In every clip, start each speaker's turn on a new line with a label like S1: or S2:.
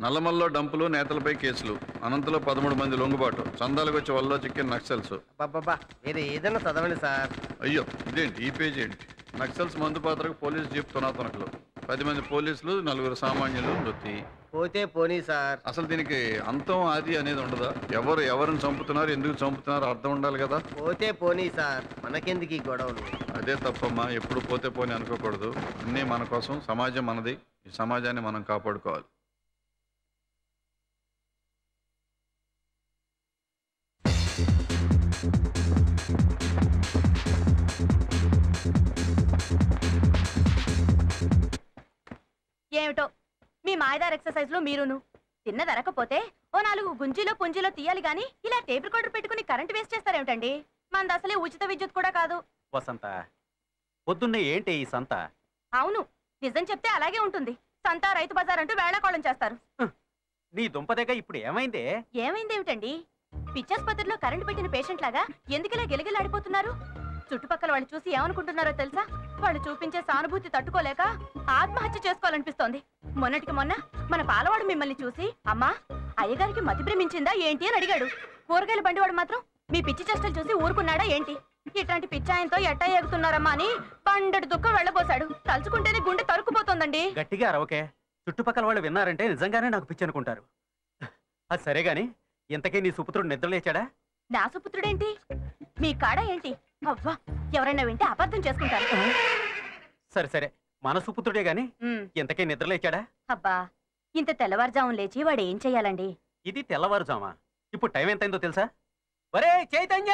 S1: నల్లమల్లో డంపులు నేతలపై కేసులు అనంతలో పదమూడు మంది లొంగుబాటు చందాలకు వచ్చి వల్ల చిక్కిన నక్సల్స్
S2: బాబా మీరు ఏదైనా చదవండి సార్
S1: అయ్యో ఇదేంటి ఈ పేజ్ ఏంటి నక్సల్స్ మందు పాత్రకు పోలీస్ జీప్ తునాతునకలు పది మంది పోలీసులు నలుగురు సామాన్యులు మృతి
S2: పోతే పోనీ సార్
S1: అసలు దీనికి అంతం ఆది అనేది ఉండదా ఎవరు ఎవరిని చంపుతున్నారు ఎందుకు చంపుతున్నారు అర్థం ఉండాలి కదా
S2: పోతే పోనీ సార్ మనకెందుకు ఈ గొడవలు
S1: అదే తప్పమ్మా ఎప్పుడు పోతే పోని అనుకోకూడదు అన్నీ మన కోసం సమాజం మనది ఈ సమాజాన్ని మనం కాపాడుకోవాలి
S3: ఏమిటో మీ మాయదార్ ఎక్సర్సైజ్ మీరును తిన్నదరకపోతే ఓ నాలుగు గుంజీలో పుంజీలో తీయాలి గాని ఇలా టేప్ రికార్డర్ పెట్టుకుని కరెంట్ వేస్ట్ చేస్తారేమిటండి మనది అసలే ఉచిత విద్యుత్ కూడా కాదు
S4: వసంత పొద్దున్నే ఏంటి ఈ సంత
S3: అవును నిజం చెప్తే అలాగే ఉంటుంది సంతా రైతు బజార్ అంటూ వేళాకోళం చేస్తారు
S4: నీ దుంపదేగా ఇప్పుడు ఏమైందే
S3: ఏమైందేమిటండి పిచ్చాసుపత్రిలో కరెంట్ పెట్టిన పేషెంట్ లాగా ఎందుకిలా గిలగిలాడిపోతున్నారు చుట్టుపక్కల వాళ్ళు చూసి ఏమనుకుంటున్నారో తెలుసా వాళ్ళు చూపించే సానుభూతి తట్టుకోలేక ఆత్మహత్య చేసుకోవాలనిపిస్తోంది మొన్నటికి మొన్న మన పాలవాడు మిమ్మల్ని చూసి అమ్మా అయ్యగారికి మతి ప్రేమించిందా ఏంటి అని అడిగాడు కూరగాయల బండివాడు మాత్రం మీ పిచ్చి చేష్టలు చూసి ఊరుకున్నాడా ఏంటి ఇట్లాంటి పిచ్చాయంతో ఎట్టా ఎగుతున్నారమ్మా అని పండటి దుఃఖం వెళ్ళబోసాడు తలుచుకుంటేనే గుండె తరుకుపోతోందండి
S4: గట్టిగా అరవకే చుట్టుపక్కల వాళ్ళు విన్నారంటే నిజంగానే నాకు పిచ్చి అనుకుంటారు అది సరే గాని ఇంతకీ నీ సుపుత్రుడు నిద్రలేచాడా
S3: నా సుపుత్రుడేంటి మీ కాడ ఏంటి అవ్వా ఎవరైనా వింటే అబద్ధం చేసుకుంటారు
S4: సరే సరే మన సుపుత్రుడే గాని
S3: ఉమ్,
S4: ఇంతకీ నిద్రలేచాడా
S3: అబ్బా ఇంత తెల్లవారుజామున లేచి వాడు ఏం చెయ్యాలండి
S4: ఇది తెల్లవారుజామా ఇప్పుడు టైం ఎంతైందో తెలుసా ఒరే చైతన్య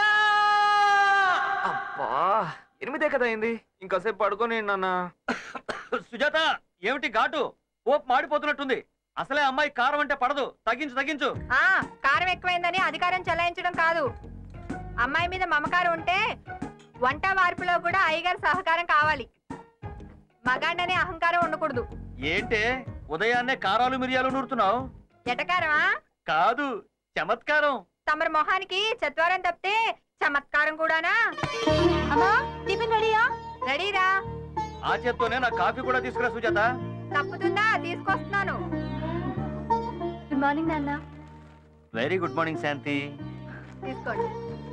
S5: అబ్బా ఎనిమిదే కదా అయింది ఇంకాసేపు పడుకొని నాన్న
S6: సుజాత ఏమిటి ఘాటు ఓపు మాడిపోతున్నట్టుంది అసలే అమ్మాయి కారం అంటే పడదు తగ్గించు తగ్గించు
S7: ఆ కారం ఎక్కువైందని అధికారం చెలాయించడం కాదు అమ్మాయి మీద మమకారం ఉంటే వంట వార్పులో కూడా అయ్యగారి సహకారం కావాలి మగాండనే అహంకారం ఉండకూడదు
S6: ఏంటే ఉదయాన్నే కారాలు మిరియాలు నూరుతున్నావు
S7: ఎటకారమా
S6: కాదు చమత్కారం
S7: తమరి మొహానికి చత్వారం తప్పితే చమత్కారం కూడానా
S3: అమ్మా టిఫిన్ రెడీయా
S7: రెడీరా
S6: ఆ చేత్తోనే నా కాఫీ కూడా తీసుకురా సుజాత
S7: తప్పుతుందా తీసుకొస్తున్నాను
S3: గుడ్ మార్నింగ్ నాన్న
S6: వెరీ గుడ్ మార్నింగ్ శాంతి
S7: తీసుకోండి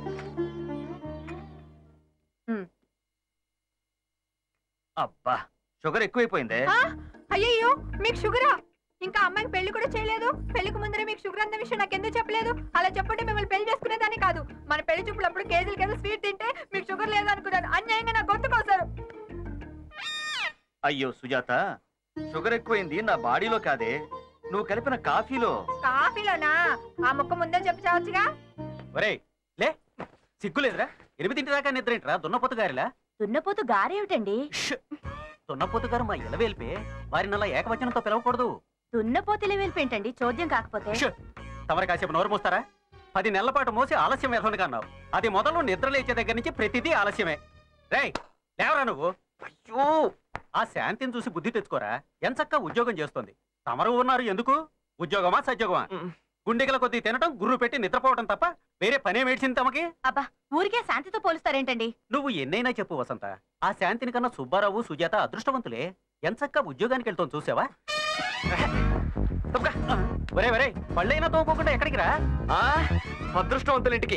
S6: అబ్బా షుగర్ ఎక్కువైపోయిందే
S7: ఆ, అయ్యయ్యో మీకు షుగరా ఇంకా అమ్మాయికి పెళ్లి కూడా చేయలేదు పెళ్లికి ముందరే మీకు షుగర్ అన్న విషయం నాకు ఎందుకు చెప్పలేదు అలా చెప్పుంటే మిమ్మల్ని పెళ్లి చేసుకునేదాన్ని కాదు మన పెళ్లి చూపులు అప్పుడు కేజీలు కేజీలు స్వీట్ తింటే మీకు షుగర్ లేదనుకున్నాను అన్యాయంగా నా గొంతు కోసారు
S6: అయ్యో సుజాత షుగర్ ఎక్కువైంది నా బాడీలో కాదే నువ్వు కలిపిన కాఫీలో
S7: కాఫీలోనా ఆ ముక్క ముందే చెప్పి చావచ్చుగా
S4: ఒరేయ్ లే సిగ్గులేదురా ఎనిమిదింటి దాకా నిద్ర ఏంట్రా దున్నపోతు గారిలా
S3: దున్నపోతు గారేమిటండి
S4: ష్! దున్నపోతు గారు మా ఇలవేల్పే వారిని అలా ఏకవచనంతో పిలవకూడదు
S3: దున్నపోతులే వెళ్ళిపోయింటండి చోద్యం కాకపోతే
S4: ష్! తమరు కాసేపు నోరు మూస్తారా పది నెలల పాటు మోసి ఆలస్యం వేధుని అన్నావు అది మొదలు నిద్ర లేచే దగ్గర నుంచి ప్రతిదీ ఆలస్యమే రేయ్ లేవరా నువ్వు
S5: అయ్యో
S4: ఆ శాంతిని చూసి బుద్ధి తెచ్చుకోరా ఎంచక్క ఉద్యోగం చేస్తోంది తమరు ఉన్నారు ఎందుకు ఉద్యోగమా సద్యోగమా
S5: ఉమ్.
S4: గుండెగల కొద్దీ తినటం గుర్రు పెట్టి నిద్రపోవటం తప్ప వేరే పనే మేడ్చింది తమకి
S3: అబ్బా ఊరికే శాంతితో పోలుస్తారేంటండి
S4: నువ్వు ఎన్నైనా చెప్పు వసంత ఆ శాంతిని కన్నా సుబ్బారావు సుజాత అదృష్టవంతులే ఎంచక్క ఉద్యోగానికి వెళ్తాం చూసావా తప్పుగా. ఒరే ఒరే పళ్ళైనా తోముకోకుండా ఎక్కడికి రా
S5: ఆ, అదృష్టవంతుల ఇంటికి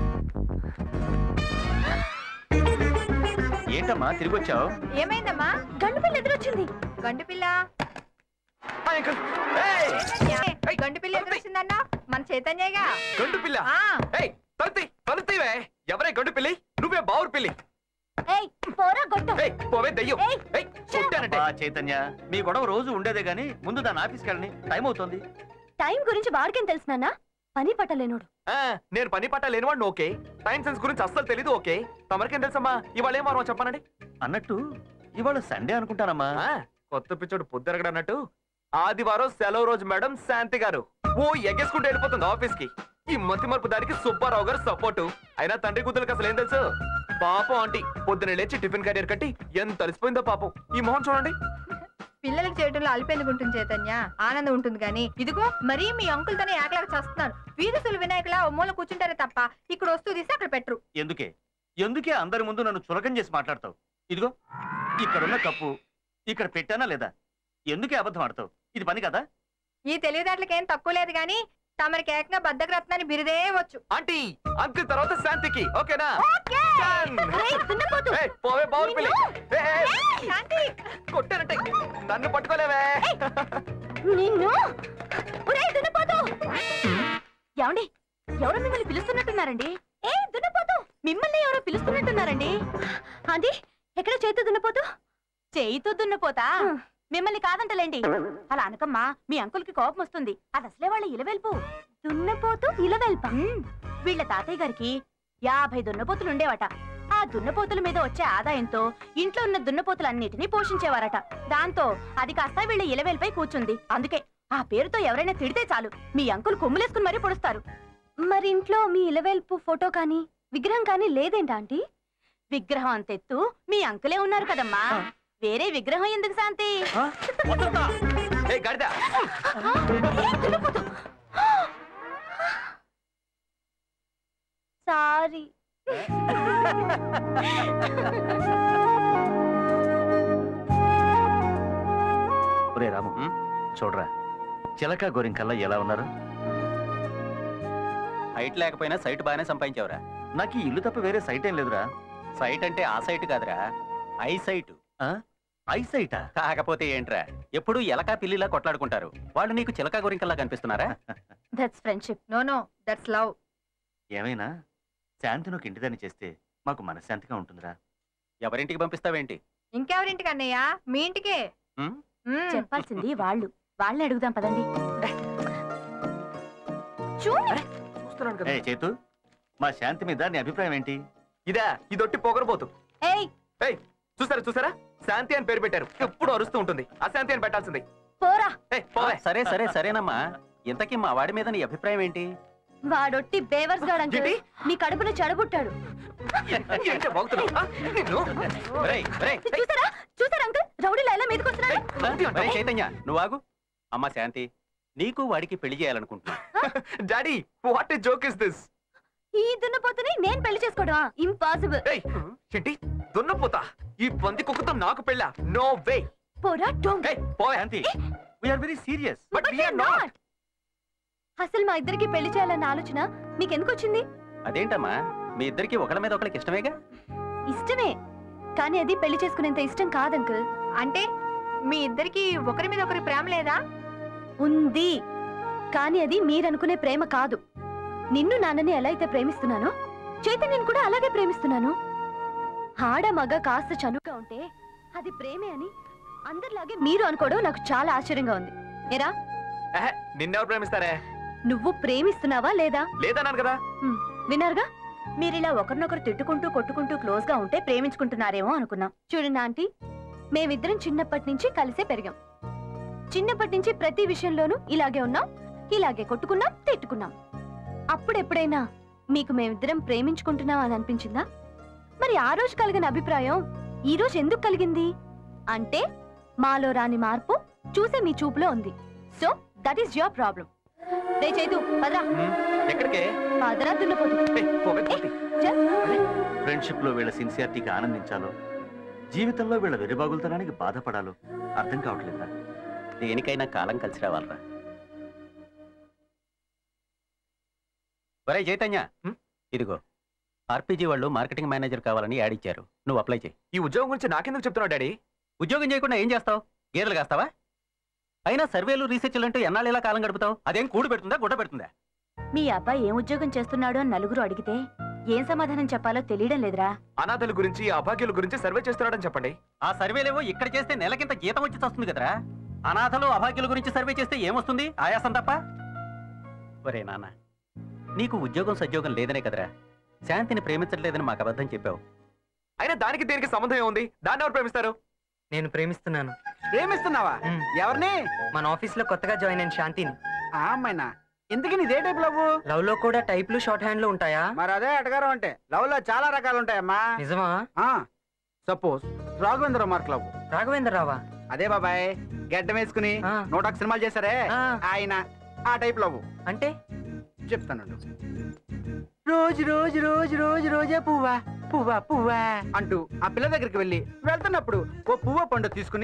S6: ఏంటమ్మా తిరిగి వచ్చావు
S7: ఏమైందమ్మా
S3: గండు పిల్ల ఎదురొచ్చింది
S7: గండు పిల్ల
S5: ఆ, అంకుల్. ఏయ్,
S7: ఏ, గండు పిల్ల ఎదురొచ్చిందన్నా మన చైతన్యగా
S5: గండు పిల్ల
S7: ఆ,
S5: ఏయ్ తలుతి తలుతివే ఎవరే గండు పిల్లి నువ్వే బావురు పిల్లి
S3: ఏయ్ పోరా గొట్టు
S5: ఏయ్ పోవే దయ్యం
S3: ఏయ్,
S5: ఏయ్ కొట్టానంటే
S6: అబ్బా, చైతన్య మీ గొడవ రోజు ఉండేదే గాని ముందు దాని ఆఫీస్కి వెళ్ళని టైం అవుతుంది
S3: టైం గురించి వాడికేం తెలుసు నాన్న పని పట్టలేనోడు
S5: ఆ, నేను పని పట్ట లేనివాడిని ఓకే టైం సెన్స్ గురించి అస్సలు తెలీదు ఓకే తమరికేం తెలుసమ్మా ఇవాళ ఏం వారం చెప్పానండి
S6: అన్నట్టు ఇవాళ సండే అనుకుంటానమ్మా
S5: ఆ, కొత్త పిచ్చోడు పొద్దురగడు అన్నట్టు ఆదివారం సెలవు రోజు మేడం శాంతి గారు ఓ ఎగేసుకుంటూ వెళ్ళిపోతుంది ఆఫీస్ కి ఈ మతి మరుపు దానికి సుబ్బారావు గారు సపోర్టు అయినా తండ్రి కూతురికి అసలు ఏం తెలుసు పాపం ఆంటీ పొద్దున లేచి టిఫిన్ క్యారియర్ కట్టి ఎంత అలసిపోయిందో పాపం ఈ మొహం చూడండి
S7: పిల్లలకి చేయడంలో అలిపెందుకు ఉంటుంది చైతన్య ఆనందం ఉంటుంది కానీ ఇదిగో మరీ మీ అంకుల్ తోనే ఏకలాగా చేస్తున్నాను వీరసులు వినాయకులా ఓ మూల కూర్చుంటారే తప్ప ఇక్కడ వస్తూ తీసి అక్కడ పెట్టరు
S6: ఎందుకే ఎందుకే అందరి ముందు నన్ను చులకం చేసి మాట్లాడతావు ఇదిగో ఇక్కడున్న కప్పు ఇక్కడ పెట్టానా లేదా ఎందుకే అబద్ధం ఆడతావు ఇది పని కదా
S7: ఈ తెలివితేటలకేం తక్కువ లేదు కానీ తమరికి ఏకంగా బద్దకరత్నాన్ని బిరుదే వచ్చు
S5: ఆంటీ అంకుల్ తర్వాత శాంతికి ఓకేనా Done.
S3: రేయ్, దున్నపోతు
S5: ఏయ్, పోవే బాబు పిల్లి ఏయ్, ఏయ్,
S7: శాంతి
S5: కొట్టానంటే నన్ను పట్టుకోలేవే
S3: నిన్ను ఒరేయ్, దున్నపోతు ఏమండి ఎవరో మిమ్మల్ని పిలుస్తున్నట్టున్నారండి ఏ దున్నపోతు మిమ్మల్ని ఎవరో పిలుస్తున్నట్టున్నారండి అది ఎక్కడ చేతు దున్నపోతు చేయితో దున్నపోతా మిమ్మల్ని కాదంటలేండి అలా అనకమ్మా మీ అంకుల్కి కోపం వస్తుంది అది అసలే వాళ్ళ ఇలవెల్పు దున్నపోతు ఇలవెల్ప వీళ్ళ తాతయ్య గారికి యాభై దున్నపోతులు ఉండేవట ఆ దున్నపోతుల మీద వచ్చే ఆదాయంతో ఇంట్లో ఉన్న దున్నపోతులన్నిటినీ పోషించేవారట దాంతో అది కాస్త వీళ్ళ ఇలవెల్పై కూర్చుంది అందుకే ఆ పేరుతో ఎవరైనా తిడితే చాలు మీ అంకుల్ కొమ్ములేసుకుని మరీ పొడుస్తారు మరి ఇంట్లో మీ ఇలవెల్పు ఫోటో కానీ విగ్రహం కానీ లేదేంటా ఆంటీ విగ్రహం అంతెత్తు మీ అంకులే ఉన్నారు కదమ్మా వేరే విగ్రహం ఎందుకు శాంతి
S5: ఏ గడిద
S3: సారీ
S8: ఒరే రాము చూడరా చిలక గోరింకల్లా ఎలా ఉన్నారు
S4: హైట్ లేకపోయినా సైట్ బాగానే సంపాదించావురా
S8: నాకు ఈ ఇల్లు తప్ప వేరే సైట్ ఏం లేదురా
S4: సైట్ అంటే ఆ సైట్ కాదురా ఐ సైట్
S8: ఐ సైటా
S4: కాకపోతే ఏంట్రా ఎప్పుడు ఎలకా పిల్లిలా కొట్లాడుకుంటారు వాళ్ళు నీకు చిలక గోరింకల్లా కనిపిస్తున్నారా
S3: that's friendship
S7: no no that's love
S8: ఏమైనా శాంతి నువ్వు ఇంటిదాన్ని చేస్తే మాకు మనశ్శాంతిగా ఉంటుందిరా
S4: ఎవరింటికి పంపిస్తావేంటి
S7: ఇంకెవరింటికి అన్నయ్య మీ ఇంటికే
S4: ఉమ్?
S7: మ్మ్.
S3: చెప్పాల్సింది వాళ్ళు వాళ్ళని అడుగుదాం పదండి చూడు
S5: చూస్తున్నాను కదా
S8: ఏ చేతు మా శాంతి మీద నీ అభిప్రాయం ఏంటి
S5: ఇదా ఇదొట్టి పొగరబోతు
S3: ఏయ్
S5: ఏయ్ చూసారా చూసారా శాంతి అని పేరు పెట్టారు ఎప్పుడు అరుస్తూ ఉంటుంది అశాంతి అని పెట్టాల్సింది
S3: పోరా
S5: ఏయ్ పోవే
S4: సరే సరే సరేనమ్మా ఇంతకీ మా వాడి మీద నీ అభిప్రాయం ఏంటి
S3: వాడొట్టి బేవర్స్ గాడు అంకుల్
S5: ఏంటి?
S3: మీ కడుపును చెడబుట్టాడు
S5: ఏంటి బాగుతున్నావు ఆ, నిన్ను
S4: ఒరేయ్, ఒరేయ్,
S3: చూసారా చూసారా అంకుల్ రౌడీలు ఎలా మీదకొస్తున్నాడు
S4: ఒరేయ్ చైతన్య నువ్వు ఆగు అమ్మా శాంతి నీకు వాడికి పెళ్లి చేయాలనుకుంటున్నా
S5: daddy what a joke is this
S3: ఈ దున్నపోతుని నేను పెళ్లి చేసుకోవడమా ఇంపాసిబుల్
S5: ఏయ్ ఏంటి దున్నపోతా ఈ పంది కుక్కతో నాకు పెళ్ళా నో వే
S3: పోరా డోంట్
S5: ఏయ్ పోవే
S8: Shanti we're very serious
S5: but we are not
S3: అసలు మా ఇద్దరికి పెళ్లి చేయాలన్న ఆలోచన మీకు ఎందుకు వచ్చింది
S4: అదేంటమ్మా మీ ఇద్దరికి ఒకళ్ళ మీద ఒకళ్ళకి ఇష్టమేగా
S3: ఇష్టమే కానీ అది పెళ్లి చేసుకునేంత ఇష్టం కాదు అంకుల్
S7: అంటే మీ ఇద్దరికి ఒకరి మీద ఒకరి ప్రేమ లేదా
S3: ఉంది కానీ అది మీరనుకునే ప్రేమ కాదు నిన్ను నాన్నని ఎలా అయితే ప్రేమిస్తున్నానో చైతన్యని కూడా అలాగే ప్రేమిస్తున్నాను ఆడ మగ కాస్త చనువుగా ఉంటే అది ప్రేమే అని అందరిలాగే మీరు అనుకోవడం నాకు చాలా ఆశ్చర్యంగా ఉంది ఏరా
S5: ఏహే, నిన్నెవరు ప్రేమిస్తారే
S3: నువ్వు ప్రేమిస్తున్నావా లేదా
S5: లేదన్నాను కదా
S3: విన్నారుగా మీరిలా ఒకరినొకరు తిట్టుకుంటూ కొట్టుకుంటూ క్లోజ్ గా ఉంటే ప్రేమించుకుంటున్నారేమో అనుకున్నాం చూడండి ఆంటీ మేమిద్దరం చిన్నప్పటి నుంచి కలిసే పెరిగాం చిన్నప్పటి నుంచి ప్రతి విషయంలోనూ ఇలాగే ఉన్నాం ఇలాగే కొట్టుకున్నాం తిట్టుకున్నాం అప్పుడెప్పుడైనా మీకు మేమిద్దరం ప్రేమించుకుంటున్నాం అని అనిపించిందా మరి ఆ రోజు కలిగిన అభిప్రాయం ఈ రోజు ఎందుకు కలిగింది అంటే మాలో రాని మార్పు చూసే మీ చూపులో ఉంది so that is your problem రే చైతు పదరా
S5: ఎక్కడికే
S3: పదరా దున్నపోతు
S5: ఏయ్, పోవే, పోతే.
S3: చల్.
S8: ఫ్రెండ్షిప్ లో వీళ్ళ సిన్సియారిటీకి ఆనందించాలో జీవితంలో వీళ్ళ వెరిబాగులతనానికి బాధపడాలో అర్థం కావట్లేదా
S4: దేనికైనా కాలం కలిసి రావాలరా ఒరే చైతన్య
S5: హ్మ్?
S4: ఇదిగో ఆర్పీజీ వాళ్ళు మార్కెటింగ్ మేనేజర్ కావాలని యాడ్ ఇచ్చారు నువ్వు అప్లై చేయి
S5: ఈ ఉద్యోగం గురించి నాకెందుకు చెప్తున్నావు డాడీ
S4: ఉద్యోగం చేయకుండా ఏం చేస్తావు గేదెలు కాస్తావా అయినా సర్వేలు రీసెర్చ్లు అంటూ ఎన్నాళ్ళు ఇలా కాలం గడుపుతావు అదేం కూడు పెడుతుందా గుడ్డ పెడుతుందా
S3: మీ అబ్బాయి ఏం ఉద్యోగం చేస్తున్నాడు అని నలుగురు అడిగితే ఏం సమాధానం చెప్పాలో తెలియడం లేదురా
S5: అనాథల గురించి అభాగ్యుల గురించి సర్వే చేస్తున్నాడని చెప్పండి
S4: ఆ సర్వేలేవో ఇక్కడ చేస్తే నెలకింత జీతం వచ్చి వస్తుంది కదరా అనాథలు అభాగ్యుల గురించి సర్వే చేస్తే ఏమొస్తుంది ఆయాసం తప్ప ఒరే నాన్న నీకు ఉద్యోగం సద్యోగం లేదనే కదరా శాంతిని ప్రేమించట్లేదని మాకు అబద్ధం చెప్పావు
S5: అయినా దానికి దేనికి సంబంధం ఏముంది దాన్ని ఎవరు ప్రేమిస్తారు
S9: నేను ప్రేమిస్తున్నాను
S10: ప్రేమిస్తున్నావా
S9: మ్.
S10: ఎవరిని
S9: మన ఆఫీస్ లో కొత్తగా జాయిన్ అయిన శాంతిని
S10: ఆ అమ్మాయినా ఎందుకు ఇదే టైప్ లవ్
S9: లవ్ లో కూడా టైప్లు షార్ట్ హ్యాండ్ లో ఉంటాయా
S10: మరి అదే అడగారం అంటే లవ్ లో చాలా రకాలు ఉంటాయమ్మా
S9: నిజమా
S10: suppose Raghavendra mark love
S9: Raghavendra రావా
S10: అదే బాబాయ్ గడ్డం వేసుకుని
S9: ఆ.
S10: నూట ఒక సినిమాలు చేశారే
S9: ఆ,
S10: ఆయన ఆ టైప్ లవ్
S9: అంటే
S10: చెప్తానండు రోజు రోజు రోజు రోజు రోజే పువ్వా పువ్వా పువ్వా అంటూ ఆ పిల్ల దగ్గరికి వెళ్ళి వెళ్తున్నప్పుడు ఓ పువ్వ పండు తీసుకుని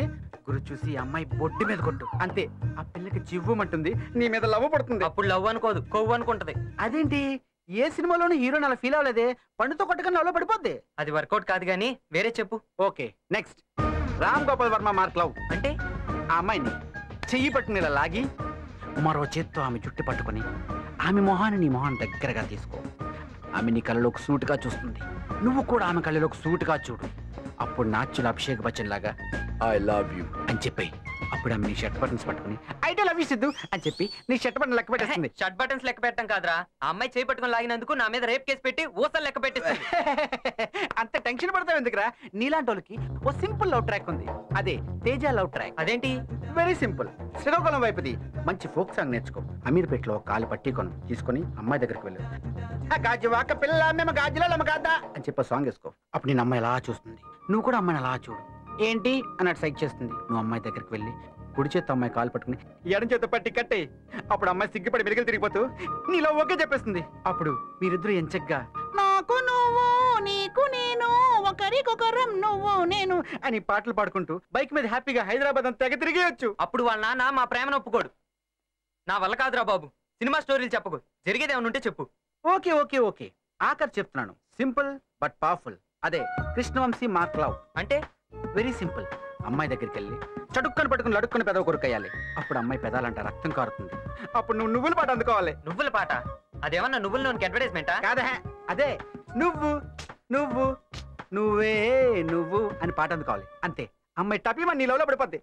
S10: గురు చూసి ఈ అమ్మాయి బొడ్డు మీద కొట్టు అంతే ఆ పిల్లకి జివ్వమంటుంది నీ మీద లవ్ పడుతుంది
S9: అప్పుడు లవ్ అనుకోదు కొవ్వు అనుకుంటది
S10: అదేంటి ఏ సినిమాలోనూ హీరోని అలా ఫీల్ అవ్వలేదే పండుతో కొట్టగా లవ్లో పడిపోద్ది
S9: అది వర్కౌట్ కాదు కానీ వేరే చెప్పు
S10: okay next Ram Gopal Varma mark love
S9: అంటే
S10: ఆ అమ్మాయిని చెయ్యి పట్టుకుని ఇలా లాగి మరో చేత్తో ఆమె జుట్టు పట్టుకొని ఆమె మొహాన్ని నీ మొహాన్ని దగ్గరగా తీసుకో ఆమె నీ కళ్ళలోకి సూటుగా చూస్తుంది నువ్వు కూడా ఆమె కళ్ళలోకి సూటుగా చూడు అప్పుడు నాచుల అభిషేక్ బచ్చన్ లాగా ఐ లవ్ యూ అని చెప్పి అప్పుడు ఆమె నీ షర్ట్ బటన్స్ పట్టుకుని I do love you Siddhu అని చెప్పి నీ షర్ట్ బటన్ లెక్క పెట్టేస్తుంది
S9: షర్ట్ బటన్స్ లెక్క పెట్టడం కాదురా ఆ అమ్మాయి చేయి పట్టుకొని లాగినందుకు నా మీద రేప్ కేసు పెట్టి ఊసలు లెక్క పెట్టిస్తుంది
S10: అంత టెన్షన్ పడతావు ఎందుకురా నీలాంటి వాళ్ళకి ఓ సింపుల్ లవ్ ట్రాక్ ఉంది అదే తేజ లవ్ ట్రాక్
S9: అదేంటి
S10: వెరీ సింపుల్ శ్రీకాకుళం వైపుది మంచి ఫోక్ సాంగ్ నేర్చుకో అమీర్పేటలో ఒక కాలు పట్టి కొను తీసుకొని అమ్మాయి దగ్గరికి వెళ్ళు ఆ గాజు వాక పిల్ల మేము గాజులో లమ్మగాదా అని చెప్పి సాంగ్ వేసుకో అప్పుడు నేను అమ్మాయి అలా చూస్తుంది నువ్వు కూడా అమ్మాయిని అలా చూడు ఏంటి అన్నట్టు సైక్ చేస్తుంది నువ్వు అమ్మాయి దగ్గరికి వెళ్ళి కుడి చేత అమ్మాయి కాలు పట్టుకుని ఎడం చేత పట్టి కట్టే అప్పుడు అమ్మాయి సిగ్గుపడి వెలుగులు తిరిగిపోతూ నీలో ఓకే చెప్పేస్తుంది అప్పుడు మీరిద్దరు ఎంచగ్గా నాకు నువ్వు నీకు నేను ఒకరికొకరం నువ్వు నేను అని పాటలు పాడుకుంటూ బైక్ మీద హ్యాపీగా హైదరాబాద్ అంతా తెగ తిరిగేయచ్చు
S9: అప్పుడు వాళ్ళ నాన్న మా ప్రేమను ఒప్పుకోడు నా వల్ల కాదురా బాబు సినిమా స్టోరీలు చెప్పకు జరిగేది ఏమైనా ఉంటే చెప్పు
S10: ఓకే ఓకే ఓకే ఆఖరి చెప్తున్నాను సింపుల్ బట్ పవర్ఫుల్ అదే కృష్ణవంశీ మార్క్ లవ్
S9: అంటే
S10: వెరీ సింపుల్ అమ్మాయి దగ్గరికి వెళ్ళి చడుక్కని పట్టుకుని లడుక్కుని పెదవ కొరకయ్యాలి అప్పుడు అమ్మాయి పెదాలంట రక్తం కారుతుంది అప్పుడు నువ్వు నువ్వుల పాట అందుకోవాలి
S9: నువ్వుల పాట అదేమన్నా నువ్వుల నూనెకి అడ్వర్టైజ్మెంటా
S10: కాదా అదే నువ్వు నువ్వు నువ్వే నువ్వు అని పాట అందుకోవాలి అంతే అమ్మాయి టపీమని నీ లవ్లో పడిపోద్ది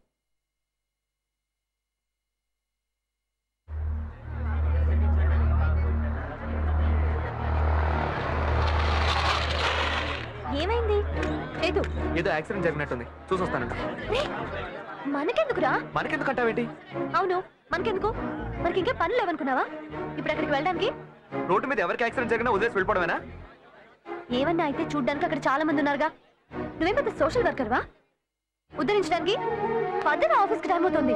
S3: ఏమైంది లేదు
S5: ఏదో యాక్సిడెంట్ జరిగినట్టుంది చూసొస్తానండి
S3: రే, మనకెందుకురా
S5: మనకెందుకు అంటావేంటి
S3: అవును మనకెందుకు మనకి ఇంకా పనులు లేవనుకున్నావా ఇప్పుడు అక్కడికి వెళ్ళడానికి
S5: రోడ్డు మీద ఎవరికి యాక్సిడెంట్ జరిగినా వదిలేసి వెళ్ళిపోవడమేనా
S3: ఏమన్నా అయితే చూడ్డానికి అక్కడ చాలా మంది ఉన్నారుగా నువ్వేం పెద్ద సోషల్ వర్కర్వా ఉద్ధరించడానికి పద్దన ఆఫీస్కి టైం అవుతుంది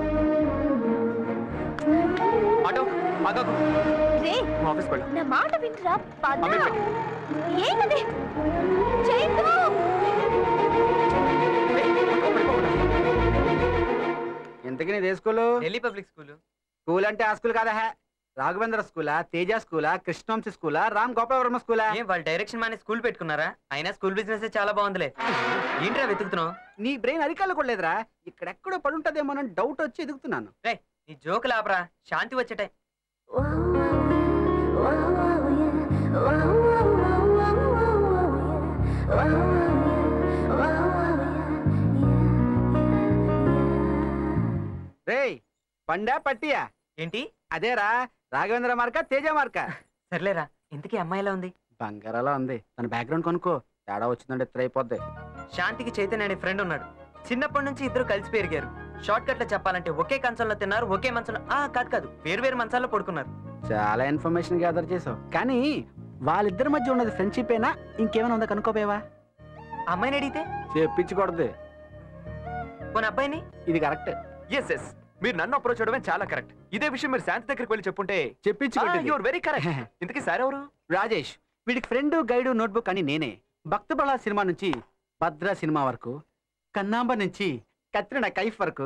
S5: ఆటో ఆగాకు
S3: రే
S5: నువ్వు ఆఫీస్కి వెళ్ళు
S3: నా మాట వింటురా పద్మ
S5: అమీర్
S3: ఏంటది చైతు
S10: ఇంతకీ నీది ఏ school
S9: Delhi public school
S10: school అంటే ఆ స్కూల్ కాదా హే? రాఘవేంద్ర స్కూలా తేజ స్కూలా కృష్ణవంశీ స్కూలా రామ్ గోపాలవర్మ స్కూలా
S9: ఏం వాళ్ళ డైరెక్షన్ మానే స్కూల్ పెట్టుకున్నారా అయినా స్కూల్ బిజినెస్ చాలా బాగుందిలే ఏంట్రా వెతుకుతున్నావు
S10: నీ బ్రెయిన్ అరికాళ్ళు కూడా లేదురా ఇక్కడెక్కడో పడుంటదేమోనని డౌట్ వచ్చి ఎదుగుతున్నాను
S9: రే నీ జోకులు ఆపరా శాంతి వచ్చేటే
S10: రేయ్ పండా పట్టియా
S9: ఏంటి
S10: అదేరా రాఘవేంద్ర మార్క తేజ మార్క
S9: సర్లేరా ఇంతకీ అమ్మాయి ఎలా ఉంది
S10: బంగారాలా ఉంది తన బ్యాక్గ్రౌండ్ కొనుక్కో తేడా వచ్చిందంటే ఎత్తురైపోద్ది
S9: శాంతికి చైతన్య అనే ఫ్రెండ్ ఉన్నాడు చిన్నప్పటి నుంచి ఇద్దరు కలిసి పెరిగారు షార్ట్ కట్ లో చెప్పాలంటే ఒకే కంచంలో తిన్నారు ఒకే మంచంలో ఆ కాదు కాదు వేరు వేరు మంచాల్లో పడుకున్నారు
S10: చాలా ఇన్ఫర్మేషన్ గ్యాదర్ చేసావు కానీ వాళ్ళిద్దరి మధ్య ఉన్నది ఫ్రెండ్షిప్ ఏనా ఇంకేమైనా ఉందా కనుక్కోపోయావా
S9: ఆ అమ్మాయిని అడిగితే
S10: చెప్పించకూడదు
S9: పోనీ అబ్బాయిని
S10: ఇది కరెక్ట్
S5: ఎస్ ఎస్ మీరు నన్ను అప్రోచ్ అవడమే చాలా కరెక్ట్ ఇదే విషయం మీరు శాంతి దగ్గరికి వెళ్ళి చెప్పుంటే
S10: చెప్పించుకోండి
S5: యువర్ వెరీ కరెక్ట్ ఇంతకీ సార్ ఎవరు
S10: రాజేష్ వీడికి ఫ్రెండ్ గైడ్ నోట్బుక్ అని నేనే భక్త ప్రహ్లాద్ సినిమా నుంచి భద్ర సినిమా వరకు కన్నాంబ నుంచి కత్రిన కైఫ్ వరకు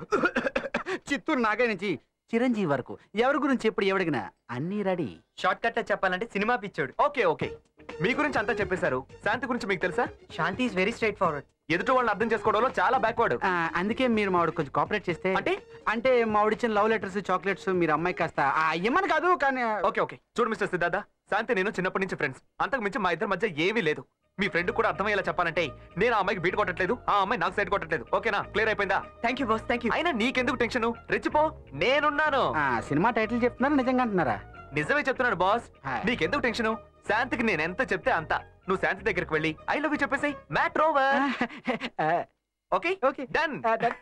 S10: చిత్తూరు నాగయ్య నుంచి చిరంజీవి వరకు ఎవరి గురించి ఎప్పుడు ఎవడిగినా అన్నీ రెడీ
S9: షార్ట్ కట్ లో చెప్పాలంటే సినిమా పిచ్చోడు
S5: ఓకే ఓకే మీ గురించి అంతా చెప్పేశారు శాంతి గురించి మీకు తెలుసా
S9: Shanti is very straight forward
S5: ఎదుటి వాళ్ళని అర్థం చేసుకోవడంలో చాలా బ్యాక్వర్డ్
S10: ఆ, అందుకే మీరు మావిడ కొంచెం కోఆపరేట్ చేస్తే
S5: అంటే
S10: అంటే మావిడిచ్చిన లవ్ లెటర్స్ చాక్లెట్స్ మీరు అమ్మాయి కాస్త ఆ, ఇమ్మని కాదు కానీ
S5: ఓకే ఓకే చూడు మిస్టర్ సిద్ధార్థ శాంతి నేను చిన్నప్పటి నుంచి ఫ్రెండ్స్ అంతకు మించి మా ఇద్దరి మధ్య ఏమీ లేదు మీ ఫ్రెండ్ కూడా అర్థమయ్యేలా చెప్పాలంటే నేను ఆ అమ్మాయికి బీట్ కొట్టట్లేదు ఆ అమ్మాయి నాకు సైడ్ కొట్టట్లేదు ఓకేనా క్లియర్ అయిపోయిందా
S9: thank you boss thank you
S5: అయినా నీకెందుకు టెన్షన్ రెచ్చిపో నేనున్నాను
S10: ఆ, సినిమా టైటిల్ చెప్తున్నారా నిజంగా అంటున్నారా
S5: నిజమే చెప్తున్నాను బాస్
S10: హాయ్.
S5: నీకెందుకు టెన్షన్ శాంతికి నేను ఎంత చెప్తే అంత నువ్వు శాంతి దగ్గరికి వెళ్ళి ఐ లవ్ యూ చెప్పేసి మ్యాట్ ఓవర్
S10: ఆ,
S5: ఓకే
S10: ఓకే
S5: డన్
S10: ఆ, done.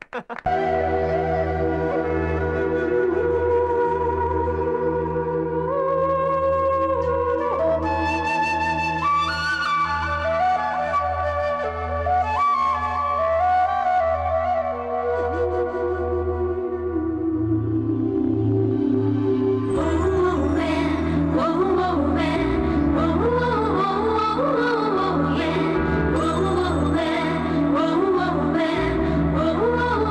S3: Oh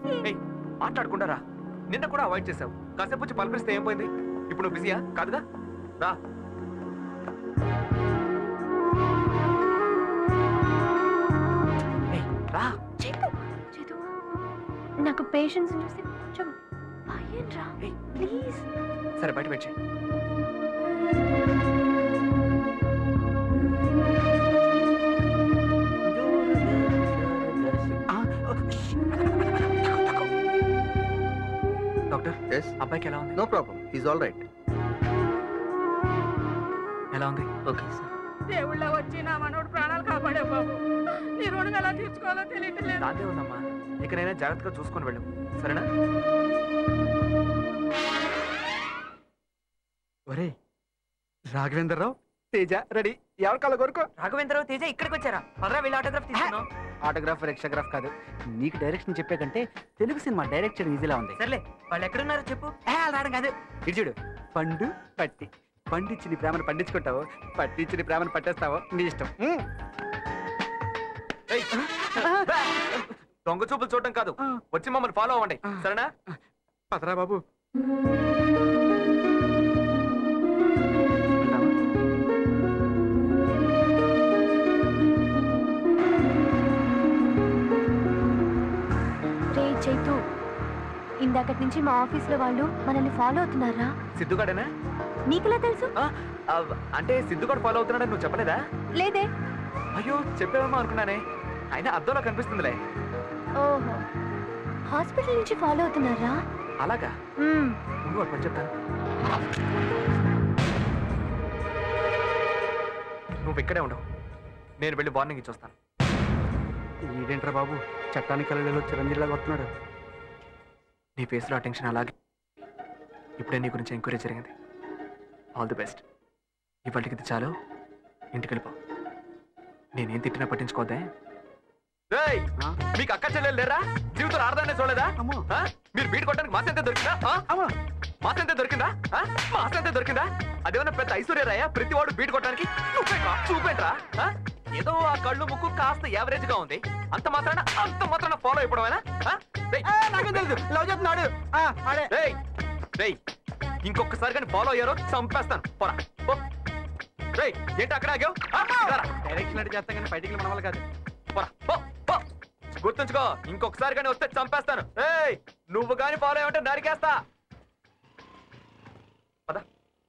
S5: ఏయ్ మాట్లాడకుండా రా నిన్న కూడా అవాయిడ్ చేసావు కాసేపు వచ్చి పలకరిస్తే ఏం పోయింది ఇప్పుడు నువ్వు బిజీయా కాదుగా రా ఏయ్, రా
S3: చేతు చేతు నాకు పేషెన్స్ చూసి కొంచెం భయం రా
S5: ఏయ్.
S3: ప్లీజ్
S5: సరే బయట వచ్చి డాక్టర్
S10: ఎస్
S5: అబ్బాయికి ఎలా ఉంది
S10: no problem is all right
S5: ఎలా ఉంది
S9: ఓకే సార్
S7: దేవుళ్ళ వచ్చి నా మనోడు ప్రాణాలు కాపాడే బాబు నీ రుణం ఎలా తీర్చుకోవాలో తెలియట్లేదు
S5: దాంతే ఉందమ్మా ఇకనైనా జాగ్రత్తగా చూసుకొని వెళ్ళు సరేనా
S10: ఒరే రాఘవేంద్రరావు తేజ రెడీ ఎవరి కళ్ళ కోరుకో
S9: రాఘవేంద్రరావు తేజ ఇక్కడికి వచ్చారా పదరా వెళ్ళి ఆటోగ్రాఫ్ తీసుకున్నాం
S10: ఆటోగ్రాఫ్ ఎక్స్ట్రాగ్రాఫ్ కాదు నీకు డైరెక్షన్ చెప్పే కంటే తెలుగు సినిమా డైరెక్ట్ చేయడం ఈజీలా ఉంది
S9: సర్లే వాళ్ళు ఎక్కడున్నారో చెప్పు
S10: ఏ, అలా రావడం కాదు ఇటు చూడు పండు పట్టి పండించి నీ ప్రేమను పండించుకుంటావు పట్టించి నీ ప్రేమను పట్టేస్తావో నీ ఇష్టం ఉమ్.
S5: ఏయ్, దొంగ చూపులు చూడటం కాదు వచ్చి మమ్మల్ని ఫాలో అవ్వండి సరేనా
S10: పదరా బాబు
S3: రే చైతు ఇందాకటి నుంచి మా ఆఫీస్లో వాళ్ళు మనల్ని ఫాలో అవుతున్నారా
S5: సిద్ధుగాడేనా
S3: నీకెలా తెలుసు
S5: ఆ, ఆ, అంటే సిద్ధుగాడు ఫాలో అవుతున్నాడని నువ్వు చెప్పలేదా
S3: లేదే
S5: అయ్యో చెప్పేవేమో అనుకున్నానే అయినా అద్దంలో కనిపిస్తుందిలే
S3: ఓహో హాస్పిటల్ నుంచి ఫాలో అవుతున్నారా
S5: అలాగా
S3: మ్మ్.
S5: ముందు వాడు పని చెప్తాను నువ్వు ఇక్కడే ఉండవు నేను వెళ్ళి వార్నింగ్ ఇచ్చొస్తాను
S10: ఈడేంట్రా బాబు చట్టానికి కళ్ళలో చిరంజీవిలాగా వస్తున్నాడు
S5: నీ ఫేస్లో అటెన్షన్ అలాగే ఇప్పుడే నీ గురించి ఎంక్వైరీ జరిగింది ఆల్ ది బెస్ట్ ఇవాటికి ఇది చాలు ఇంటికి వెళ్ళిపో నేనేం తిట్టినా పట్టించుకోద్దే ఏయ్,
S10: ఆ?
S5: మీకు అక్క చెల్లెలు లేరా జీవితం ఆడదానే చూడలేదా
S10: అమ్మో
S5: ఆ? మీరు బీట్ కొట్టడానికి మాస్ ఎంత దొరికిందా ఆ?
S10: అమ్మో
S5: మాస్ ఎంత దొరికిందా ఆ? మాస్ ఎంత దొరికిందా అదేమన్నా పెద్ద ఐశ్వర్యరాయ ప్రతి వాడు బీట్ కొట్టడానికి చూపేట్రా చూపేట్రా ఆ? ఏదో ఆ కళ్ళు ముక్కు కాస్త యావరేజ్ గా ఉంది అంత మాత్రాన అంత మాత్రాన ఫాలో అయిపోవడమేనా ఆ? రేయ్,
S10: ఆ, నాకేం తెలుసు లవ్ చెప్తున్నాడు ఆ, ఆడే
S5: రేయ్, రేయ్, ఇంకొకసారి కానీ ఫాలో అయ్యారో చంపేస్తాను పోరా పో. రేయ్ ఏంటి అక్కడ ఆగావు ఆ, ఇదారా.
S10: డైరెక్షన్ అంటే చేస్తాం కానీ బయటికి మన వల్ల కాదు
S5: పోరా, పో, పో. గుర్తుంచుకో ఇంకొకసారి కానీ వస్తే చంపేస్తాను ఏయ్ నువ్వు కానీ ఫాలో అయ్యావంటే నరికేస్తా పద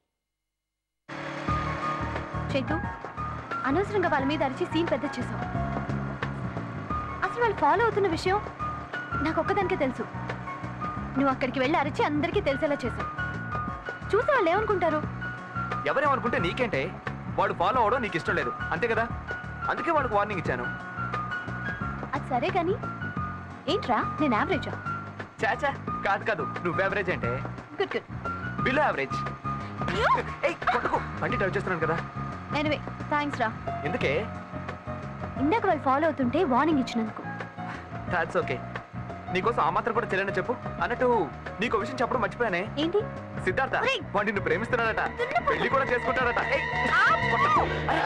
S3: చైతు అనవసరంగా వాళ్ళ మీద అరిచి సీన్ పెద్ద చేసావు అసలు వాళ్ళు ఫాలో అవుతున్న విషయం నాకు ఒక్కదానికే తెలుసు నువ్వు అక్కడికి వెళ్ళి అరిచి అందరికీ తెలిసేలా చేసావు చూసి వాళ్ళు ఏమనుకుంటారు
S5: ఎవరేమనుకుంటే నీకేంటే వాడు ఫాలో అవడం నీకు ఇష్టం లేదు అంతే కదా అందుకే వాడికి వార్నింగ్ ఇచ్చాను
S3: అది సరే కానీ ఏంట్రా నేను యావరేజా
S5: చాచా కాదు కాదు నువ్వు యావరేజ్ అంటే
S3: గుడ్ గుడ్
S5: బిలో యావరేజ్ ఏయ్ కొట్టుకో బండి డ్రైవ్ చేస్తున్నాను కదా
S3: ఎనివే థ్యాంక్స్ రా
S5: ఎందుకే
S3: ఇందాక వాళ్ళు ఫాలో అవుతుంటే వార్నింగ్ ఇచ్చినందుకు
S5: దాట్స్ ఓకే నీకోసం ఆ మాత్రం కూడా చెల్లెని చెప్పు అన్నట్టు నీకు విషయం చెప్పడం మర్చిపోయానే
S3: ఏంటి
S5: సిద్ధార్థ
S3: ఒరేయ్!
S5: వాడు నిన్ను ప్రేమిస్తున్నాడట పెళ్లి కూడా చేసుకుంటాడట ఏయ్, కొట్టకు. అరే.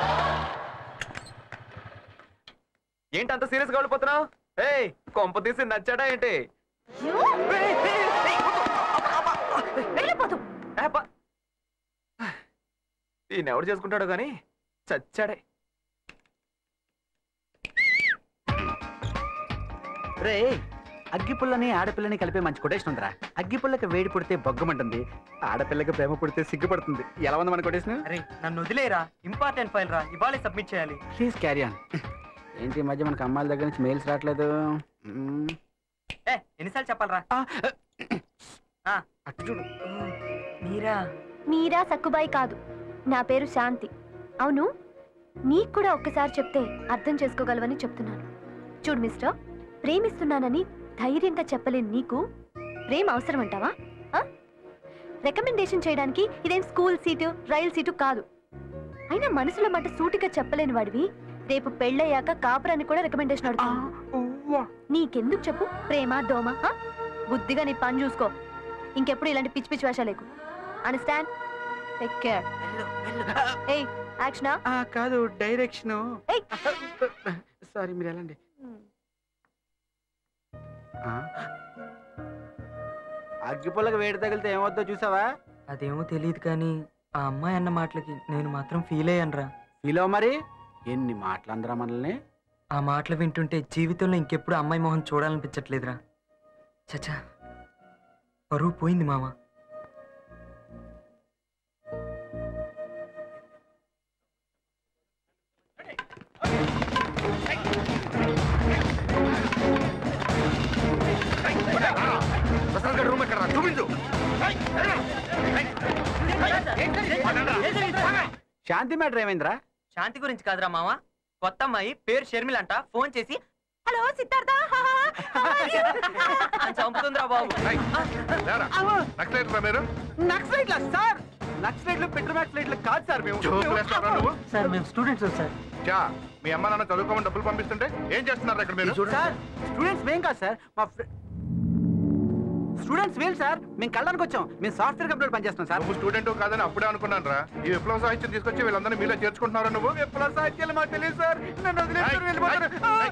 S5: ఏంటి అంత సీరియస్ గా వెళ్ళిపోతున్నావు ఏయ్ కొంప తీసి నచ్చాడా ఏంటి
S3: యూ,
S5: ఏయ్, ఏయ్, ఏయ్, వద్దు.
S3: వెళ్ళిపోతు
S5: ఏ, అబ్బా. ఈయన ఎవడు చేసుకుంటాడో గాని చచ్చాడే
S10: రే అగ్గిపుల్లని ఆడపిల్లని కలిపే మంచి కొటేషన్ ఉందిరా అగ్గిపుల్లకి వేడి పుడితే బొగ్గమంటుంది ఆడపిల్లకి ప్రేమ పుడితే సిగ్గుపడుతుంది ఎలా ఉంది మన కొటేషన్
S9: అరే నన్ను వదిలేరా ఇంపార్టెంట్ ఫైల్ రా ఇవాళే సబ్మిట్ చేయాలి
S10: ప్లీజ్ క్యారీ ఆన్ ఏంటి ఈ మధ్య మనకు అమ్మాయిల దగ్గర నుంచి మెయిల్స్ రావట్లేదు మ్మ్.
S9: ఏ ఎన్నిసార్లు చెప్పాలరా
S10: ఆ,
S9: ఆ.
S10: అటు చూడు
S9: మీరా
S3: మీరా సక్కుబాయి కాదు నా పేరు శాంతి అవును నీకు కూడా ఒక్కసారి చెప్తే అర్థం చేసుకోగలవని చెప్తున్నాను చూడు మిస్టర్ ప్రేమిస్తున్నానని ధైర్యంగా చెప్పలేని నీకు ప్రేమ అవసరం అంటావా రికమెండేషన్ చేయడానికి ఇదేం స్కూల్ సీటు రైల్ సీటు కాదు అయినా మనసులో మాట సూటిగా చెప్పలేని వాడివి రేపు పెళ్ళయ్యాక కాపురాన్ని కూడా రికమెండేషన్
S10: ఆ,
S3: అడుగుతాను
S10: ఉవ్వా.
S3: నీకెందుకు చెప్పు ప్రేమ దోమ ఆ? బుద్ధిగా నీ పని చూసుకో ఇంకెప్పుడు ఇలాంటి పిచ్చి పిచ్చి వేషాలు లేకు అండర్స్టాండ్ టేక్ కేర్
S9: వెళ్ళు వెళ్ళు
S3: ఏయ్ యాక్షనా
S10: ఆ, కాదు డైరెక్షన్
S3: ఏయ్.
S10: సారీ మీరు వెళ్ళండి ఆ, అగ్గిపుల్లకి వేడి తగిలితే ఏమవుద్దో చూసావా
S9: అదేమో తెలియదు కానీ ఆ అమ్మాయి అన్న మాటలకి నేను మాత్రం ఫీల్ అయ్యానురా
S10: ఫీల్ అవ్వ మరి ఎన్ని మాటలు అందరా మనల్ని
S9: ఆ మాటలు వింటుంటే జీవితంలో ఇంకెప్పుడు అమ్మాయి మొహం చూడాలనిపించట్లేదురా చచ్చా పరువు పోయింది మామ
S5: రూమ్ ఎక్కడ చూపించు
S10: శాంతి మ్యాటర్ ఏమైందిరా
S9: శాంతి గురించి కాదురా మామ కొత్త అమ్మాయి పేరు షర్మిల అంట ఫోన్ చేసి
S3: హలో సిద్ధార్థ
S9: అని చంపుతుందిరా బాబు
S5: నక్సలైట్ మీరు
S10: నక్సలైట్లా సార్ నక్సలైట్లు పెట్రోల్ నక్సలైట్లు కాదు సార్ మేము
S5: చూపులేస్తారా నువ్వు
S9: సార్ మేము స్టూడెంట్స్ సార్
S5: చా మీ అమ్మ నాన్న చదువుకోమని డబ్బులు పంపిస్తుంటే ఏం చేస్తున్నారు ఇక్కడ మీరు
S10: సార్ స్టూడెంట్స్ మేం కాదు సార్ మా స్టూడెంట్స్ వీళ్ళు సార్ మేము కళ్ళడానికి వచ్చాం మేము సాఫ్ట్వేర్ కంపెనీలో పనిచేస్తాం సార్
S5: నువ్వు స్టూడెంట్ కాదని అప్పుడే అనుకున్నాను రా ఈ విప్లవ సాహిత్యం తీసుకొచ్చి వీళ్ళందరినీ మీలో చేర్చుకుంటున్నారా నువ్వు
S10: విప్లవ సాహిత్యాలు మాకు తెలియదు సార్ నన్ను వదిలేస్తారు వెళ్ళిపోతారు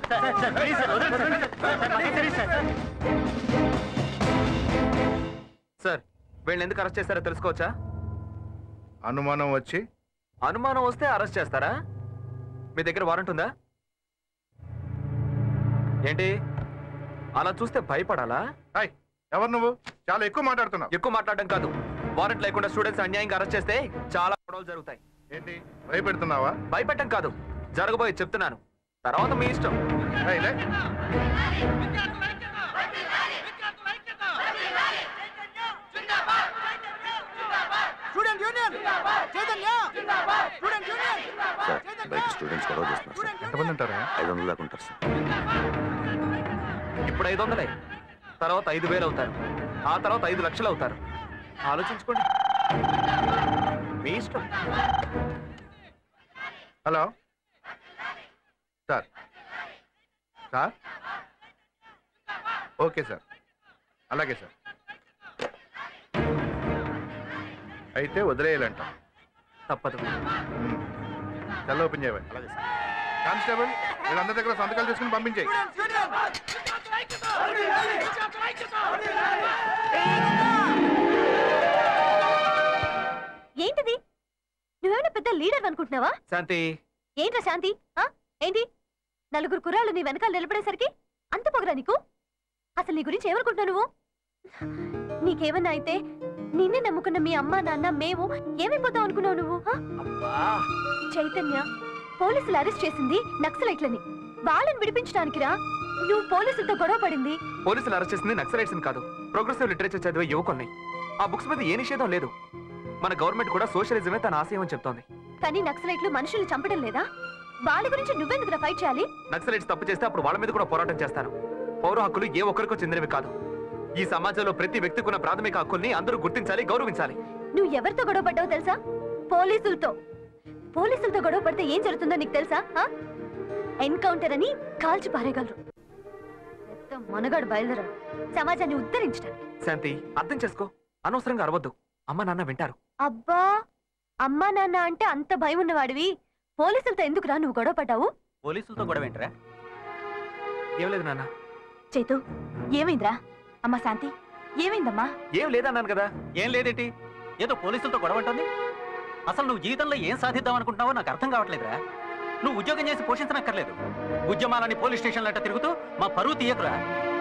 S5: సార్ వీళ్ళని ఎందుకు అరెస్ట్ చేస్తారో తెలుసుకోవచ్చా అనుమానం వచ్చి అనుమానం వస్తే అరెస్ట్ చేస్తారా మీ దగ్గర వారెంట్ ఉందా ఏంటి అలా చూస్తే భయపడాలా ఎవరు నువ్వు చాలా ఎక్కువ మాట్లాడుతున్నావు ఎక్కువ మాట్లాడడం కాదు వారెంట్ లేకుండా స్టూడెంట్స్ అన్యాయంగా అరెస్ట్ చేస్తే చాలా గొడవలు జరుగుతాయి ఏంటి భయపెడుతున్నావా భయపెట్టడం కాదు జరగబోయే చెప్తున్నాను తర్వాత మీ ఇష్టం ఏయ్, లే.
S10: Student union Chaitanya student union
S11: sir బయట స్టూడెంట్స్ గొడవ చేస్తున్నారు సార్
S5: ఎంతమంది ఉంటారా
S11: ఐదు వందల దాకా ఉంటారు సార్
S5: ఇప్పుడు ఐదు వందలే తర్వాత ఐదు వేలు అవుతారు ఆ తర్వాత ఐదు లక్షలు అవుతారు ఆలోచించుకోండి మీ ఇష్టం hello sir sir okay sir అలాగే సార్ అయితే వదిలేయాలంట తప్పదు చల్ల ఓపెన్ చేయవాలి అలాగే సార్ కానిస్టేబుల్ వీళ్ళందరి దగ్గర సంతకాలు తీసుకుని పంపించేయి
S3: ఏంటిది నువ్వేమైనా పెద్ద లీడర్ అనుకుంటున్నావా
S5: శాంతి
S3: ఏంట్రా శాంతి ఆ? ఏంటి నలుగురు కుర్రాళ్ళు నీ వెనకాల నిలబడేసరికి అంత పొగరా నీకు అసలు నీ గురించి ఏమనుకుంటున్నావు నువ్వు నీకేమన్నా అయితే నిన్నే నమ్ముకున్న మీ అమ్మ నాన్న మేము ఏమైపోతావు అనుకున్నావు నువ్వు ఆ? చైతన్య పోలీసులు అరెస్ట్ చేసింది నక్సలైట్లని వాళ్ళని విడిపించడానికి రా నువ్వు పోలీసులతో గొడవ పడింది
S5: పోలీసులు అరెస్ట్ చేసింది నక్సలైట్స్ కాదు ప్రోగ్రెసివ్ లిటరేచర్ చదివే యువకుల్ని ఆ బుక్స్ మీద ఏ నిషేధం లేదు మన గవర్నమెంట్ కూడా సోషలిజమే తన ఆశయం అని చెప్తోంది
S3: కానీ నక్సలైట్లు మనుషుల్ని చంపడం లేదా వాళ్ళ గురించి నువ్వెందుకు ఫైట్ చేయాలి
S5: నక్సలైట్స్ తప్పు చేస్తే అప్పుడు వాళ్ళ మీద కూడా పోరాటం చేస్తాను పౌర హక్కులు ఏ ఒక్కరికో చెందినవి కాదు ఈ సమాజంలో ప్రతి వ్యక్తికి ఉన్న ప్రాథమిక హక్కుల్ని అందరూ గుర్తించాలి గౌరవించాలి
S3: నువ్వు ఎవరితో గొడవ పడ్డావో తెలుసా పోలీసులతో పోలీసులతో గొడవ పడితే ఏం జరుగుతుందో నీకు తెలుసా ఆ? ఎన్కౌంటర్ అని కాల్చి పారేయగలరు పెద్ద మనగాడు బయలుదేరాడు సమాజాన్ని ఉద్ధరించడానికి
S5: శాంతి అర్థం చేసుకో అనవసరంగా అరవద్దు అమ్మ నాన్న వింటారు
S3: అబ్బా అమ్మా నాన్న అంటే అంత భయం ఉన్నవాడివి పోలీసులతో ఎందుకురా నువ్వు గొడవ పడ్డావు
S4: పోలీసులతో గొడవ ఏంట్రా
S5: ఏం లేదు నాన్న
S3: చేతు ఏమైందిరా అమ్మా శాంతి ఏమైందమ్మా
S5: ఏం లేదన్నాను కదా
S4: ఏం లేదేంటి ఏదో పోలీసులతో గొడవ అంటుంది అసలు నువ్వు జీవితంలో ఏం సాధిద్దాం అనుకుంటున్నావో నాకు అర్థం కావట్లేదురా నువ్వు ఉద్యోగం చేసి పోషించనక్కర్లేదు ఉద్యమాలని పోలీస్ స్టేషన్లంట తిరుగుతూ మా పరువు తీయకురా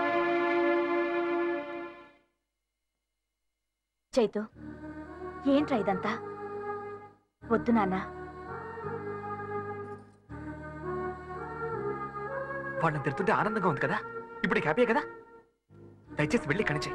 S3: చైతు ఏంట్రా ఇదంతా వద్దు నాన్న
S5: వాళ్ళని తిడుతుంటే ఆనందంగా ఉంది కదా ఇప్పుడు హ్యాపీ కదా దయచేసి వెళ్ళి కనిచే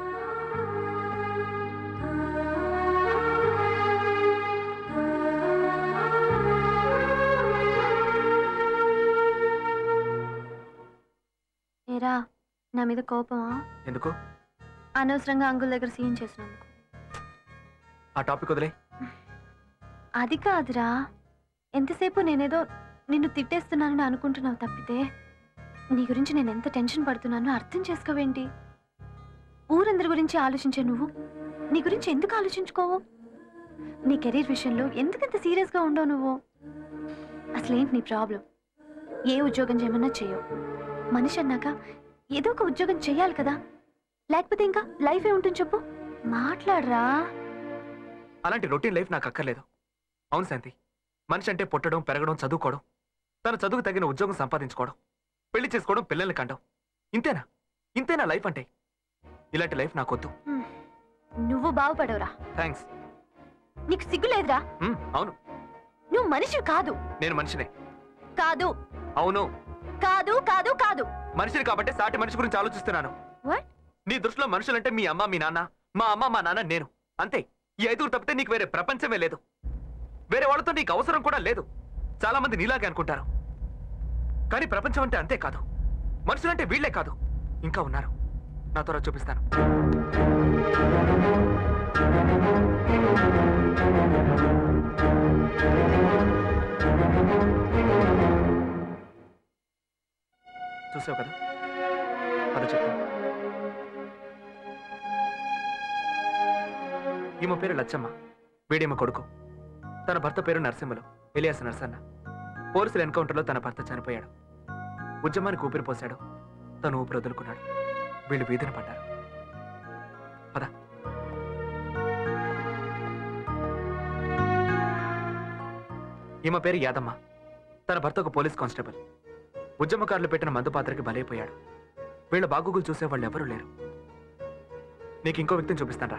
S3: ఏరా నా మీద కోపమా
S5: ఎందుకు
S3: అనవసరంగా అంగుల్ దగ్గర సీన్ చేసినందుకు
S5: ఆ టాపిక్ వదిలే
S3: అది కాదురా ఎంతసేపు నేనేదో నిన్ను తిట్టేస్తున్నానని అనుకుంటున్నావు తప్పితే నీ గురించి నేను ఎంత టెన్షన్ పడుతున్నానో అర్థం చేసుకోవేంటి ఊరందరి గురించి ఆలోచించే నువ్వు నీ గురించి ఎందుకు ఆలోచించుకోవు నీ కెరీర్ విషయంలో ఎందుకంత సీరియస్గా ఉండవు నువ్వు అసలేంటి నీ ప్రాబ్లం ఏ ఉద్యోగం చేయమన్నా చేయవు మనిషి అన్నాక ఏదో ఒక ఉద్యోగం చేయాలి కదా లేకపోతే ఇంకా లైఫ్ ఏ ఉంటుంది చెప్పు మాట్లాడరా
S5: అలాంటి రొటీన్ లైఫ్ నాకు అక్కర్లేదు అవును శాంతి మనిషి అంటే పుట్టడం పెరగడం చదువుకోవడం తన చదువుకు తగిన ఉద్యోగం సంపాదించుకోవడం పెళ్లి చేసుకోవడం పిల్లల్ని కండం ఇంతేనా ఇంతేనా లైఫ్ అంటే ఇలాంటి లైఫ్ నాకొద్దు
S3: నువ్వు బాగుపడవురా
S5: థ్యాంక్స్
S3: నీకు సిగ్గు లేదురా
S5: అవును
S3: నువ్వు మనిషి కాదు
S5: నేను మనిషినే
S3: కాదు
S5: అవును
S3: కాదు కాదు కాదు
S5: మనిషిని కాబట్టి సాటి మనిషి గురించి ఆలోచిస్తున్నాను
S3: What?
S5: నీ దృష్టిలో మనుషులంటే మీ అమ్మ మీ నాన్న మా అమ్మ మా నాన్న నేను అంతే ఈ ఐదుగురు తప్పితే నీకు వేరే ప్రపంచమే లేదు వేరే వాళ్ళతో నీకు అవసరం కూడా లేదు చాలా మంది నీలాగే అనుకుంటారు కానీ ప్రపంచం అంటే అంతే కాదు మనుషులంటే వీళ్ళే కాదు ఇంకా ఉన్నారు నా త్వర చూపిస్తాను చూసావు కదా అది చెప్తాను ఈమె పేరు లచ్చమ్మ వీడేమ కొడుకు తన భర్త పేరు నరసింహలు ఎలియాస్ నరసన్న పోలీసుల ఎన్కౌంటర్లో తన భర్త చనిపోయాడు ఉద్యమానికి ఊపిరి పోశాడు తను ఊపిరి వదులుకున్నాడు వీళ్ళు వీధిన పడ్డారు పద ఈమె పేరు యాదమ్మ తన భర్త ఒక పోలీస్ కానిస్టేబుల్ ఉద్యమకారులు పెట్టిన మందు పాత్రకి బలైపోయాడు వీళ్ళ బాగోగులు చూసే వాళ్ళు ఎవరూ లేరు నీకు ఇంకో వ్యక్తిని చూపిస్తానరా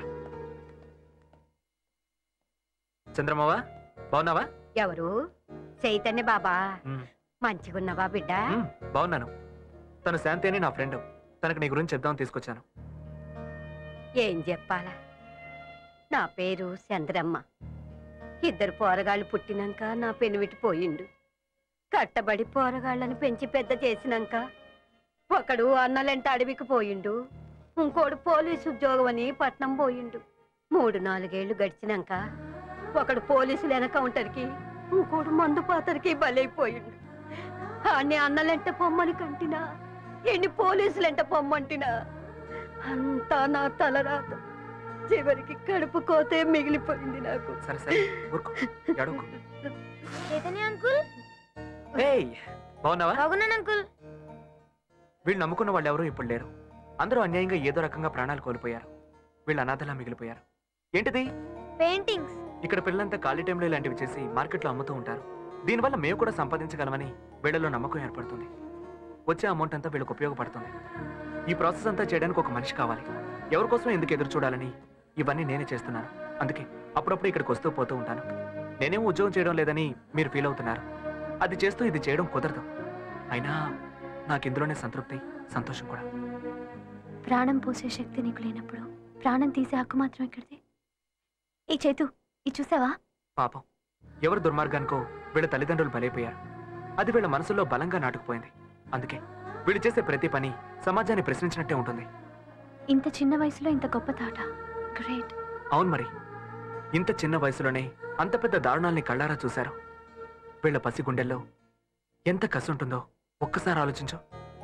S5: చంద్రమావా బాగున్నావా
S12: ఎవరు చైతన్య బాబా
S5: మ్.
S12: మంచిగున్నావా బిడ్డ
S5: మ్, బాగున్నాను తను శాంతి అని నా ఫ్రెండ్ తనకు నీ గురించి చెప్దామని తీసుకొచ్చాను
S12: ఏం చెప్పాలా నా పేరు చంద్రమ్మ ఇద్దరు పోరగాళ్ళు పుట్టినాక నా పెనిమిటి పోయిండు కట్టబడి పోరగాళ్ళని పెంచి పెద్ద చేసినాక ఒకడు అన్నలంట అడవికి పోయిండు ఇంకోడు పోలీసు ఉద్యోగం అని పట్నం పోయిండు మూడు నాలుగేళ్లు గడిచినాక ఒకడు పోలీసులు ఎనకౌంటర్కి ఇంకోడు మందు పాతరికి బలైపోయిండు ఆన్ని అన్నలెంట పొమ్మని కంటినా ఎన్ని పోలీసులెంట పొమ్మంటినా అంతా నా తలరాత చివరికి కడుపు కోతే మిగిలిపోయింది నాకు
S5: సరే సరే ఊరుకో ఏడవకు.
S3: చైతన్య అంకుల్
S5: ఏయ్ బాగున్నావా
S3: బాగున్నాను అంకుల్
S5: వీళ్ళు నమ్ముకున్న వాళ్ళు ఎవరూ ఇప్పుడు లేరు అందరూ అన్యాయంగా ఏదో రకంగా ప్రాణాలు కోల్పోయారు వీళ్ళు అనాథలా మిగిలిపోయారు ఏంటిది
S3: పెయింటింగ్స్
S5: ఇక్కడ పిల్లలంతా ఖాళీ టైంలో ఇలాంటివి చేసి మార్కెట్లో అమ్ముతూ ఉంటారు దీనివల్ల మేము కూడా సంపాదించగలమని వీళ్ళలో నమ్మకం ఏర్పడుతుంది వచ్చే అమౌంట్ అంతా వీళ్ళకి ఉపయోగపడుతుంది ఈ ప్రాసెస్ అంతా చేయడానికి ఒక మనిషి కావాలి ఎవరి కోసం ఎందుకు ఎదురు చూడాలని ఇవన్నీ నేనే చేస్తున్నాను అందుకే అప్పుడప్పుడు ఇక్కడికి వస్తూ పోతూ ఉంటాను నేనేం ఉద్యోగం చేయడం లేదని మీరు ఫీల్ అవుతున్నారు అది చేస్తూ ఇది చేయడం కుదరదు అయినా నాకు ఇందులోనే సంతృప్తి సంతోషం కూడా
S3: ప్రాణం పోసే శక్తి నీకు లేనప్పుడు ప్రాణం తీసే హక్కు మాత్రం ఎక్కడిది ఈ చేతు ఇది చూసావా
S5: పాపం ఎవరి దుర్మార్గానికో వీళ్ళ తల్లిదండ్రులు బలైపోయారు అది వీళ్ళ మనసులో బలంగా నాటుకుపోయింది అందుకే వీళ్ళు చేసే ప్రతి పని సమాజాన్ని ప్రశ్నించినట్టే ఉంటుంది
S3: ఇంత చిన్న వయసులో ఇంత గొప్ప తాట గ్రేట్
S5: అవును మరి ఇంత చిన్న వయసులోనే అంత పెద్ద దారుణాల్ని కళ్ళారా చూశారు వీళ్ళ పసి గుండెల్లో ఎంత కసి ఉంటుందో ఒక్కసారి ఆలోచించు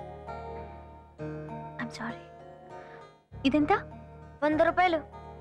S3: ఐమ్ సారీ ఇదెంత వంద రూపాయలు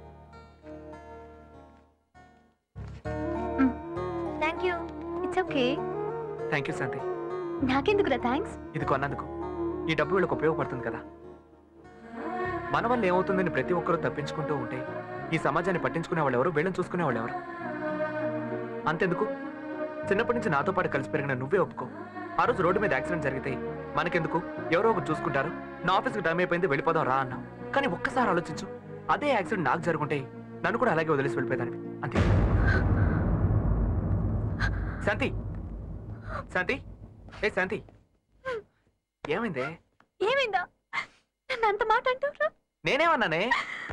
S3: thank you it's okay
S5: thank you Shanti
S3: నాకెందుకురా థ్యాంక్స్
S5: ఇది కొన్నందుకు ఈ డబ్బు వీళ్ళకి ఉపయోగపడుతుంది కదా మన వల్ల ఏమవుతుందని ప్రతి ఒక్కరూ తప్పించుకుంటూ ఉంటే ఈ సమాజాన్ని పట్టించుకునే వాళ్ళు ఎవరు వీళ్ళని చూసుకునే వాళ్ళు ఎవరు అంతెందుకు చిన్నప్పటి నుంచి నాతో పాటు కలిసి పెరిగిన నువ్వే ఒప్పుకో ఆ రోజు రోడ్డు మీద యాక్సిడెంట్ జరిగితే మనకెందుకు ఎవరో ఒకరు చూసుకుంటారు నా ఆఫీస్కి టైం అయిపోయింది వెళ్ళిపోదాం రా అన్నావు కానీ ఒక్కసారి ఆలోచించు అదే యాక్సిడెంట్ నాకు జరుగుంటే నన్ను కూడా అలాగే వదిలేసి వెళ్ళిపోయేదానివి అంతే శాంతి శాంతి ఏ శాంతి ఏమైందే
S3: ఏమైందా నన్ను అంత మాట అంటున్నా
S5: నేనేమన్నానే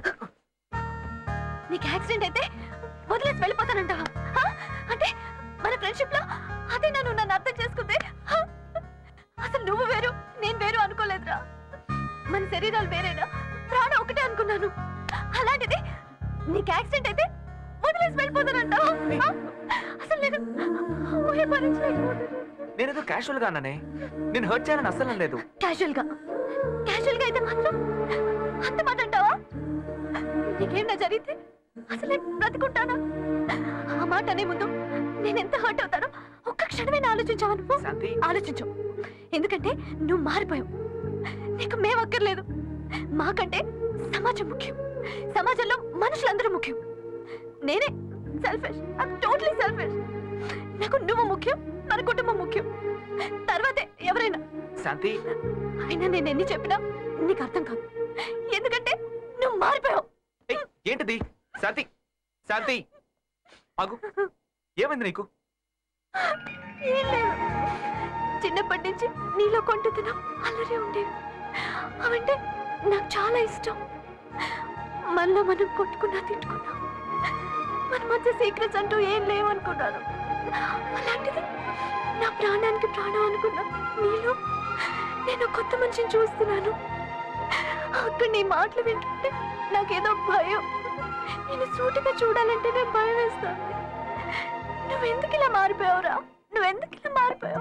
S3: నీకు యాక్సిడెంట్ అయితే వదిలేసి వెళ్ళిపోతానంటావా హా? అంటే మన ఫ్రెండ్షిప్ లో అదే నన్ను నన్ను అర్థం చేసుకుంటే హా? అసలు నువ్వు వేరు నేను వేరు అనుకోలేదురా మన శరీరాలు వేరేనా ప్రాణం ఒకటే అనుకున్నాను అలాంటిది నీకు యాక్సిడెంట్ అయితే వదిలేసి వెళ్ళిపోతానంటావా హా? అసలు నేను ఊహే భరించలేకపోతున్నాను
S5: నేనేదో క్యాషువల్ గా అన్నానే నేను హర్ట్ చేయాలని అస్సలు లేదు
S3: క్యాజువల్ గా క్యాజువల్ గా అయితే మాత్రం అంత మాట అంటావా నీకేం జరిగితే అసలు నేను బ్రతుకుంటానా ఆ మాట అనే ముందు నేను ఎంత హర్ట్ అవుతానో ఒక్క క్షణమే ఆలోచించావా నువ్వు ఆలోచించు ఎందుకంటే నువ్వు మారిపోయావు నీకు మేము అక్కర్లేదు మాకంటే సమాజం ముఖ్యం సమాజంలో మనుషులందరూ ముఖ్యం నేనే సెల్ఫిష్ ఐమ్ టోటలీ సెల్ఫిష్ నాకు నువ్వు ముఖ్యం మన కుటుంబం ముఖ్యం తర్వాతే ఎవరైనా
S5: శాంతి
S3: అయినా నేను ఎన్ని చెప్పినా నీకు అర్థం కాదు ఎందుకంటే నువ్వు మారిపోయావు
S5: ఏయ్, ఏంటిది శాంతి శాంతి ఆగు ఏమైంది నీకు
S3: ఏం లేదు చిన్నప్పటి నుంచి నీలో కొంటుతున్నాం అల్లరి ఉండేవి అవంటే నాకు చాలా ఇష్టం మనలో మనం కొట్టుకున్నా తిట్టుకున్నా మన మధ్య సీక్రెట్స్ అంటూ ఏం లేవనుకున్నాను అలాంటిది నా ప్రాణానికి ప్రాణం అనుకున్నా నీలో నేను కొత్త మనిషిని చూస్తున్నాను అక్కడ నీ మాటలు వింటుంటే నాకేదో భయం నేను సూటిగా చూడాలంటేనే భయం వేస్తుంది నువ్వెందుకు ఇలా మారిపోయావురా నువ్వెందుకు ఇలా మారిపోయావు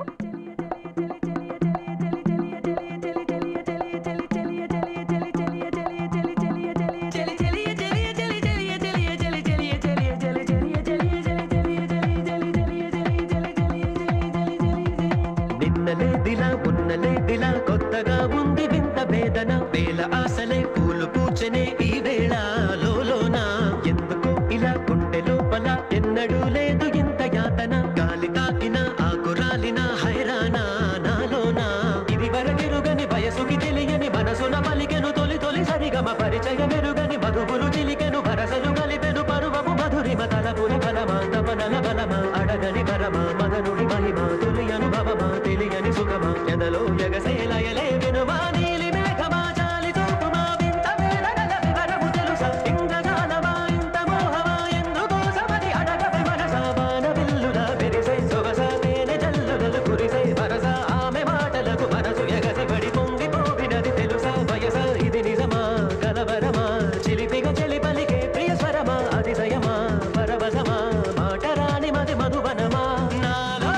S13: నిన్నలేదిలా ఉన్నలేదిలా కొత్తగా ఉంది వింత వేదన వేల ఆశలే పూలు పూచనే ఈ వేళ లోలోన ఎందుకో ఇలా గుండె లోపల ఎన్నడూ లేదు ఇంత యాతన గాలి తాకిన ఆకురాలిన హైరానా నాలోన ఇది వరకెరుగని వయసుకి తెలియని మనసున పలికెను తొలి తొలి సరిగమ పరిచయ మెరుగని మధుపులు చిలికెను భరసలు కలిపెను పరువము మధురిమ తలపురి బలమా తపనల బలమా అడగని పరమా మదనుడి మహిమ తొలి అనుభవమా తెలియని సుఖమా ఎదలో ఎగసేలయలే వినుమా నీలి మేఘమా జాలి చూపుమా వింత వేళల వివరము తెలుసా ఇంద్రజాలమా ఇంత మోహమా ఎందుకోసమని అడగవే మనసా వాన విల్లులా విరిసే సొగస తేనె జల్లులలు కురిసే వరస ఆమె మాటలకు మనసు ఎగసిపడి పొంగిపోవినది తెలుసా వయస ఇది నిజమా కలవరమా చిలిపిగా చెలి పలికే ప్రియ స్వరమా అతిశయమా పరవశమా మాట రాని మది మధువనమా నాలో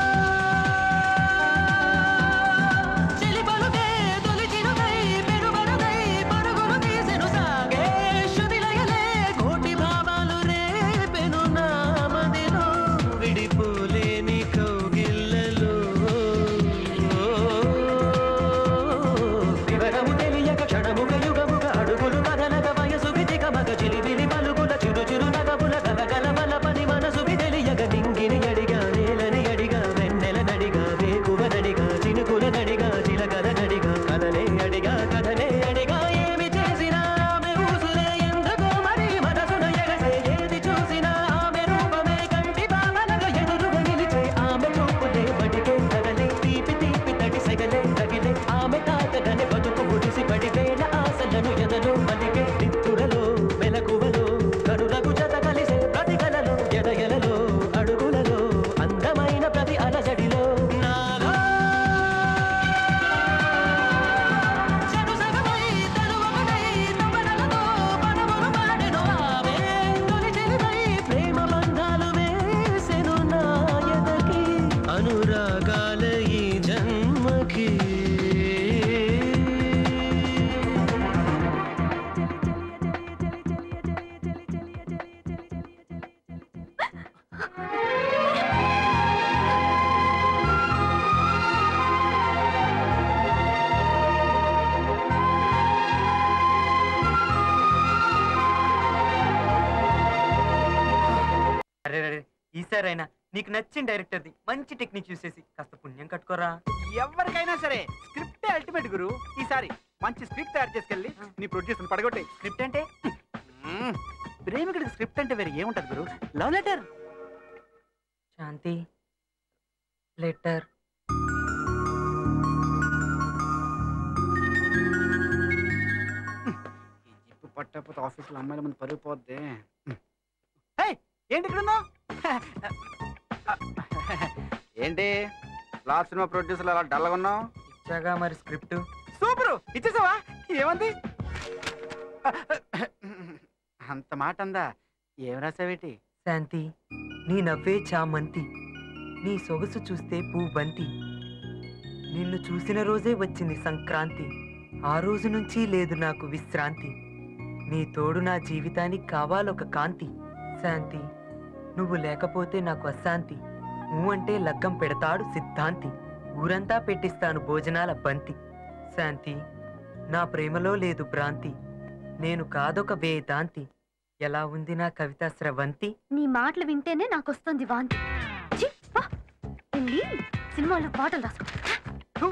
S13: చెలి పలుకే తొలి చిరుకై పెరుగరుగై పరుగులు తీసెను సాగే శృతిలయలే కోటి భావాలు రేపెను నా మదిలో విడిపోలేని కౌగిళ్ళలో వివరము తెలియక క్షణముగ యుగముగ అడుగులు కదలగ వయసు విధిక మగ చిలిబిలి పలుకుల చిరు చిరు నగముల గలగల బలపని మనసు తెలియక నింగిని అడిగా నేలని అడిగా వెన్నెల నడిగా వేకువ నడిగా చినుకుల నడిగా చిలకల నడిగా కథనే అడిగా కథనే అడిగా ఏమి చేసినా ఆమె ఊసులే ఎందుకో మరి మనసును ఎగసే ఏది చూసినా ఆమె రూపమే కంటి భావనగా ఎదురుగా నిలిచే ఆమె చూపులే బడికే తగలే తీపి తీపి తడి సెగలే తగిలే ఆమె తాకగానే బతుకు ముడిసి పడి వేల ఆశలను ఎదలో మలిగే నిత్తులలో మెలకువలో కనులకు జత కలిసే ప్రతి కలలో ఎదయలలో అడుగులలో అందమైన ప్రతి అలజడిలో నాలో సగసగమై తనువొకటై తపనలతో పదములు పాడెను ఆమె. తొలి చెలిమై ప్రేమ బంధాలు వేసెను నా ఎదకి. అనురాగాల ఈ జన్మకి
S9: అరే అరే ఈసారైనా నీకు నచ్చిన డైరెక్టర్ది మంచి టెక్నిక్ యూస్ చేసి కాస్త పుణ్యం కట్టుకోరా
S10: ఎవరికైనా సరే స్క్రిప్ట్ అల్టిమేట్ గురు ఈసారి మంచి స్క్రిప్ట్ తయారు చేసుకెళ్ళి నీ ప్రొడ్యూసర్ పడగొట్టే
S9: స్క్రిప్ట్ అంటే
S10: ప్రేమికుడికి స్క్రిప్ట్ అంటే వేరే ఏముంటది గురు love letter
S9: Shanti letter
S10: zip పట్టకపోతే ఆఫీస్లో అమ్మాయిల ముందు పరుగు పోద్ది హే, ఏంటి ఇక్కడ ఉన్నావ్? ఏంటి లాస్ట్ సినిమా ప్రొడ్యూసర్ అలా డల్గా ఉన్నావు
S9: ఇచ్చాగా మరి స్క్రిప్ట్
S10: సూపర్ ఇచ్చేసావా ఏమంది అంత మాట అందా ఏం రాసావేటి
S9: శాంతి నీ నవ్వే చామంతి నీ సొగసు చూస్తే బంతి నిన్ను చూసిన రోజే వచ్చింది సంక్రాంతి ఆ రోజు నుంచి లేదు నాకు విశ్రాంతి నీ తోడు నా జీవితానికి కావాలొక కాంతి శాంతి నువ్వు లేకపోతే నాకు అశాంతి నువ్వు అంటే లగ్గం పెడతాడు సిద్ధాంతి ఊరంతా పెట్టిస్తాను భోజనాల బంతి శాంతి నా ప్రేమలో లేదు భ్రాంతి నేను కాదొక వేదాంతి ఎలా ఉంది నా కవిత స్రవంతి
S3: నీ మాటలు వింటేనే నాకు వస్తుంది వాంతి ఛీ, పా. వెళ్ళి సినిమాలో పాటలు రాసుకో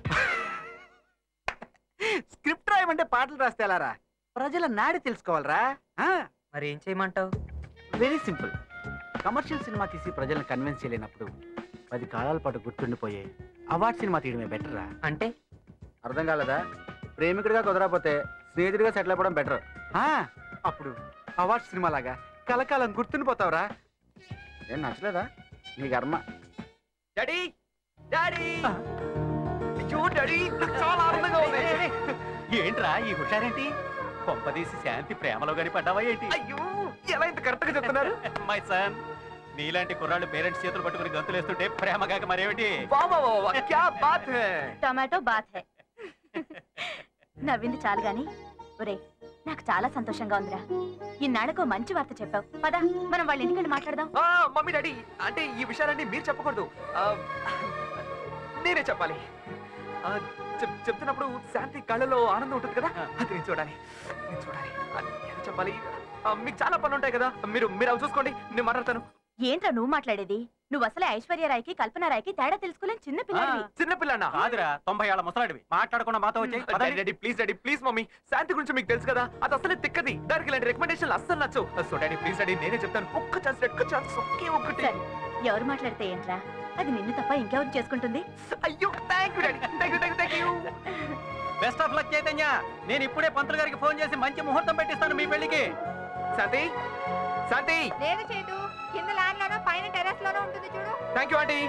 S10: స్క్రిప్ట్ రాయమంటే పాటలు రాస్తే ఎలారా ప్రజల నాడి తెలుసుకోవాలరా
S9: మరి ఏం చేయమంటావు
S10: వెరీ సింపుల్ కమర్షియల్ సినిమా తీసి ప్రజలను కన్విన్స్ చేయలేనప్పుడు పది కాలాల పాటు గుర్తుండిపోయే అవార్డ్ సినిమా తీయడమే బెటర్ రా
S9: అంటే
S10: అర్థం కాలేదా ప్రేమికుడిగా కుదరకపోతే స్నేహితుడిగా సెటిల్ అయిపోవడం బెటర్ అప్పుడు అవార్డ్ సినిమా లాగా కలకాలం గుర్తుండిపోతావురా ఏం నచ్చలేదా నీ కర్మ
S5: డాడీ డాడీ అయ్యో డాడీ నాకు చాలా ఆనందంగా ఉంది
S4: ఏంట్రా ఈ హుషారేంటి కొంపదీసి శాంతి ప్రేమలో గాని పడ్డావా ఏంటి
S5: అయ్యో ఎలా ఇంత కరెక్ట్ గా చెప్తున్నారు
S4: మై సన్ నీలాంటి కుర్రాళ్ళు పేరెంట్స్ చేతులు పట్టుకుని గంతులేస్తుంటే ప్రేమ కాక మరేమిటి
S5: వాహ్ వాహ్ వాహ్ వాహ్, క్యా బాత్ హై
S3: టొమాటో బాత్ హే నవ్వింది చాలు గాని ఒరే నాకు చాలా సంతోషంగా ఉందిరా ఇన్నాళ్ళకు మంచి వార్త చెప్పావు పద మనం వాళ్ళ ఇంటికి వెళ్ళి మాట్లాడదాం
S5: ఆ, మమ్మీ డాడీ అంటే ఈ విషయాలన్నీ మీరు చెప్పకూడదు ఆ, నేనే చెప్పాలి ఆ, చెప్- చెప్తున్నప్పుడు శాంతి కళ్ళలో ఆనందం ఉంటుంది కదా అది నేను చూడాలి నేను చూడాలి ఆ, ఎలా చెప్పాలి ఆ, మీకు చాలా పనులు ఉంటాయి కదా మీరు మీరు అవి చూసుకోండి నేను మాట్లాడతాను
S3: ఏంట్రా నువ్వు మాట్లాడేది నువ్వు అసలే ఐశ్వర్యరాయ్కి కల్పనారాయ్కి తేడా తెలుసుకోలేని చిన్న పిల్లడివి
S5: చిన్న పిల్లనా
S4: కాదురా తొంభై ఏళ్ళ ముసలాడివి మాట్లాడకుండా మాతో వచ్చి
S5: daddy daddy please daddy please mummy Shanti గురించి మీకు తెలుసు కదా అది అసలే తిక్కది దానికి ఇలాంటి రికమెండేషన్ అస్సలు నచ్చవు సో డాడీ ప్లీజ్ డాడీ నేనే చెప్తాను ఒక్క ఛాన్స్ ఒక్క ఛాన్స్ ఒకే ఒక్కటి
S3: ఎవరు మాట్లాడితే ఏంట్రా అది నిన్ను తప్ప ఇంకెవరు చేసుకుంటుంది
S5: అయ్యో thank you daddy thank you thank you thank you
S4: best of luck Chaitanya నేను ఇప్పుడే పంతులు గారికి ఫోన్ చేసి మంచి ముహూర్తం పెట్టిస్తాను మీ పెళ్లికి
S5: శాంతి శాంతి
S7: లేదు చేతు కింద ల్యాండ్ లోనో పైన టెర్రస్ లోనో ఉంటుంది చూడు
S5: thank you aunty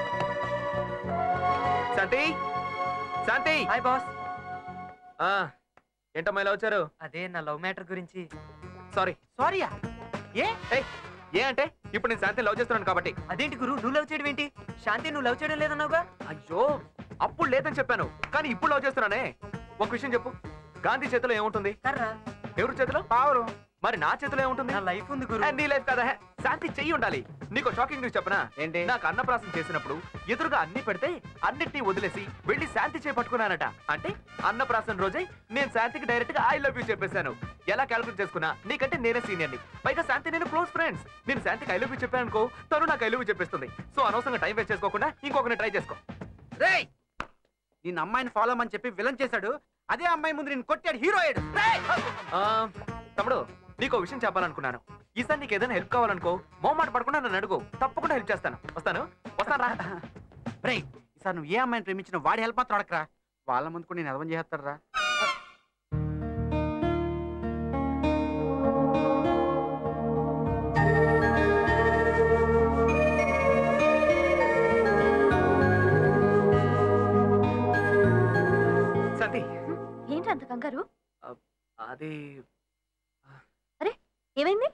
S5: Shanti Shanti
S9: hi boss
S5: ఆ, ఏంటమ్మా ఇలా వచ్చారు
S9: అదే నా లవ్ మ్యాటర్ గురించి
S5: సారీ
S9: సారీయా ఏ
S5: ఏయ్, ఏ అంటే ఇప్పుడు నేను శాంతి లవ్ చేస్తున్నాను కాబట్టి
S9: అదేంటి గురు నువ్వు లవ్ చేయడం ఏంటి శాంతి నువ్వు లవ్ చేయడం లేదన్నావుగా
S5: అయ్యో అప్పుడు లేదని చెప్పాను కానీ ఇప్పుడు లవ్ చేస్తున్నానే ఒక విషయం చెప్పు గాంధీ చేతిలో ఏముంటుంది
S9: కర్రా
S5: ఎవరి చేతిలో పావరు మరి నా చేతిలో ఏముంటుంది
S9: నా లైఫ్ ఉంది గురు
S5: ఏ, నీ లైఫ్ కదా హే. శాంతి చెయ్యి ఉండాలి నీకు షాకింగ్ న్యూస్ చెప్పనా ఏంటి నాకు అన్నప్రాసం చేసినప్పుడు ఎదురుగా అన్ని పెడితే అన్నిటినీ వదిలేసి వెళ్ళి శాంతి చేయి పట్టుకున్నానట అంటే అన్నప్రాసం రోజే నేను శాంతికి డైరెక్ట్ గా ఐ లవ్ యూ చెప్పేశాను ఎలా క్యాల్కులేట్ చేసుకున్నా నీకంటే నేనే సీనియర్ని పైగా శాంతి నేను క్లోజ్ ఫ్రెండ్స్ నేను శాంతికి ఐ లవ్ యూ చెప్పాను అనుకో తను నాకు ఐ లవ్ యూ చెప్పేస్తుంది సో అనవసరంగా టైం వేస్ట్ చేసుకోకుండా ఇంకొకరిని ట్రై చేసుకో
S10: రేయ్ నేను అమ్మాయిని ఫాలో అని చెప్పి విలన్ చేశాడు అదే అమ్మాయి ముందు నేను కొట్టాడు హీరో అయ్యాడు
S5: ఆ, తమ్ముడు నీకు విషయం చెప్పాలనుకున్నాను ఈసారి నీకు ఏదైనా హెల్ప్ కావాలనుకో మోమాట పడకుండా నన్ను అడుగు తప్పకుండా హెల్ప్ చేస్తాను వస్తాను వస్తాను రా
S10: రేయ్ ఈసారి నువ్వు ఏ అమ్మాయిని ప్రేమించిన వాడి హెల్ప్ మాత్రం అడగరా వాళ్ళ ముందు కూడా నేను ఎదవం చేస్తాడు రా
S5: శాంతి
S3: ఏంటి అంత కంగారు
S5: అది
S3: అరే ఏమైంది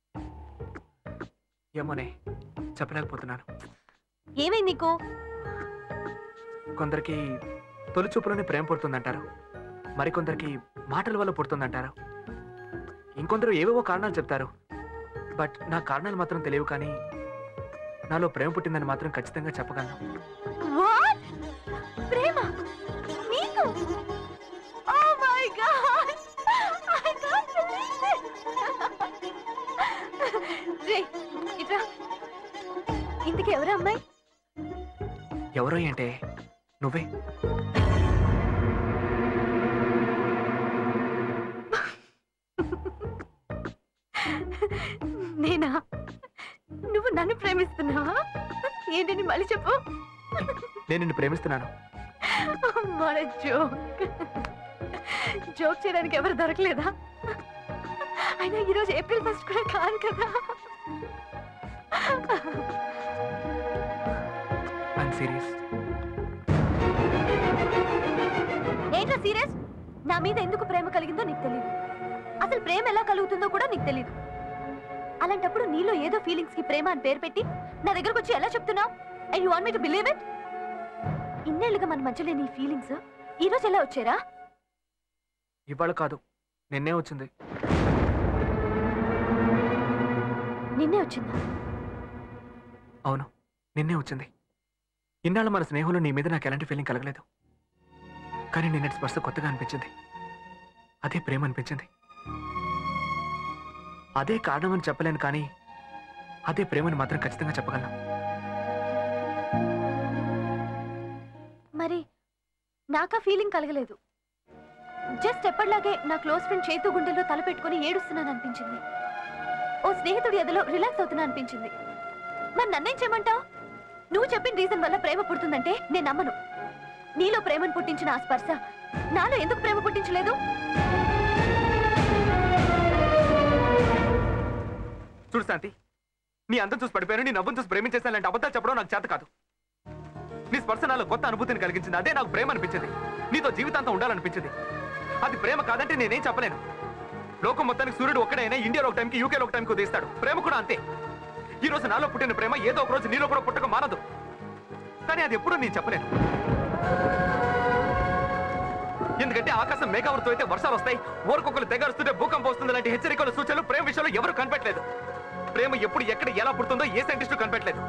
S5: ఏమోనే చెప్పలేకపోతున్నాను
S3: ఏమైంది నీకు
S5: కొందరికి తొలి చూపులోనే ప్రేమ పుడుతుందంటారు మరికొందరికి మాటల వల్ల పుడుతుందంటారు ఇంకొందరు ఏవేవో కారణాలు చెప్తారు బట్ నా కారణాలు మాత్రం తెలియవు కానీ నాలో ప్రేమ పుట్టిందని మాత్రం ఖచ్చితంగా చెప్పగలను
S3: వాట్ ప్రేమ నీకు oh my god I can't believe it రే ఇట్రా ఇంతకి ఎవరు అమ్మాయి
S5: ఎవరో ఏంటే నువ్వే
S3: నేనా నువ్వు నన్ను ప్రేమిస్తున్నావా ఏంటని మళ్ళీ చెప్పు
S5: నేను నిన్ను ప్రేమిస్తున్నాను
S3: మన జోక్ జోక్ చేయడానికి ఎవరు దొరకలేదా అయినా ఈరోజు ఏప్రిల్ ఫస్ట్ కూడా కాదు కదా
S5: ఐఎమ్ సీరియస్
S3: ఏంట్రా సీరియస్ నా మీద ఎందుకు ప్రేమ కలిగిందో నీకు తెలియదు అసలు ప్రేమ ఎలా కలుగుతుందో కూడా నీకు తెలియదు అలాంటప్పుడు నీలో ఏదో ఫీలింగ్స్ కి ప్రేమ అని పేరు పెట్టి నా దగ్గరకు వచ్చి ఎలా చెప్తున్నావు and you want me to believe it ఇన్నేళ్లుగా మన మధ్యలో నీ ఫీలింగ్స్ ఈ రోజు ఎలా వచ్చారా
S5: ఇవాళ కాదు నిన్నే వచ్చింది
S3: నిన్నే వచ్చిందా
S5: అవును నిన్నే వచ్చింది ఇన్నాళ్ళు మన స్నేహంలో నీ మీద నాకు ఎలాంటి ఫీలింగ్ కలగలేదు కానీ నిన్నటి స్పర్శ కొత్తగా అనిపించింది అదే ప్రేమ అనిపించింది అదే కారణం అని చెప్పలేను కానీ అదే ప్రేమని మాత్రం ఖచ్చితంగా చెప్పగలను
S3: మరి నాకా ఫీలింగ్ కలగలేదు జస్ట్ ఎప్పటిలాగే నా క్లోజ్ ఫ్రెండ్ చేతు గుండెల్లో తల పెట్టుకుని ఏడుస్తున్నాను అనిపించింది ఓ స్నేహితుడి ఎదలో రిలాక్స్ అవుతున్నా అనిపించింది మరి నన్నేం చేయమంటావు నువ్వు చెప్పిన రీజన్ వల్ల ప్రేమ పుడుతుందంటే నేను నమ్మను నీలో ప్రేమను పుట్టించిన ఆ స్పర్శ నాలో ఎందుకు ప్రేమ పుట్టించలేదు
S5: చూడు శాంతి నీ అందం చూసి పడిపోయాను నీ నవ్వును చూసి ప్రేమించేసానంటే అబద్ధాలు చెప్పడం నాకు చేత కాదు నీ స్పర్శ నాలో కొత్త అనుభూతిని కలిగించింది అదే నాకు ప్రేమ అనిపించింది నీతో జీవితాంతం ఉండాలనిపించింది అది ప్రేమ కాదంటే నేనేం చెప్పలేను లోకం మొత్తానికి సూర్యుడు ఒక్కడైనా ఇండియాలో ఒక టైంకి యూకేలో ఒక టైంకి ఉదయిస్తాడు ప్రేమ కూడా అంతే ఈ రోజు నాలో పుట్టిన ప్రేమ ఏదో ఒక రోజు నీలో కూడా పుట్టక మానదు కానీ అది ఎప్పుడూ నేను చెప్పలేను ఎందుకంటే ఆకాశం మేఘావృతం అయితే వర్షాలు వస్తాయి ఊరకొకరు తెగరుస్తుంటే భూకంపం వస్తుంది లాంటి హెచ్చరికల సూచనలు ప్రేమ విషయంలో ఎవరు కనిపెట్టలేదు ప్రేమ ఎప్పుడు ఎక్కడ ఎలా పుడుతుందో ఏ సైంటిస్టు కనిపెట్టలేదు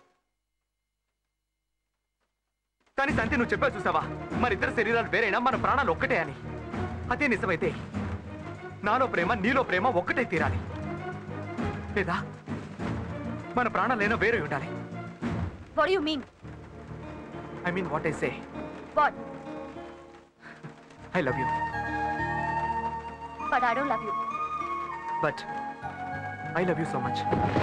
S5: కానీ శాంతి నువ్వు చెప్పావు చూసావా మన ఇద్దరు శరీరాలు వేరైనా మన ప్రాణాలు ఒక్కటే అని అదే నిజమైతే నాలో ప్రేమ నీలో ప్రేమ ఒక్కటే తీరాలి లేదా మన ప్రాణాలైనా వేరే ఉండాలి
S3: what you mean
S5: I mean what I say
S3: what
S5: I love you
S3: but I don't love you
S5: but I love you so much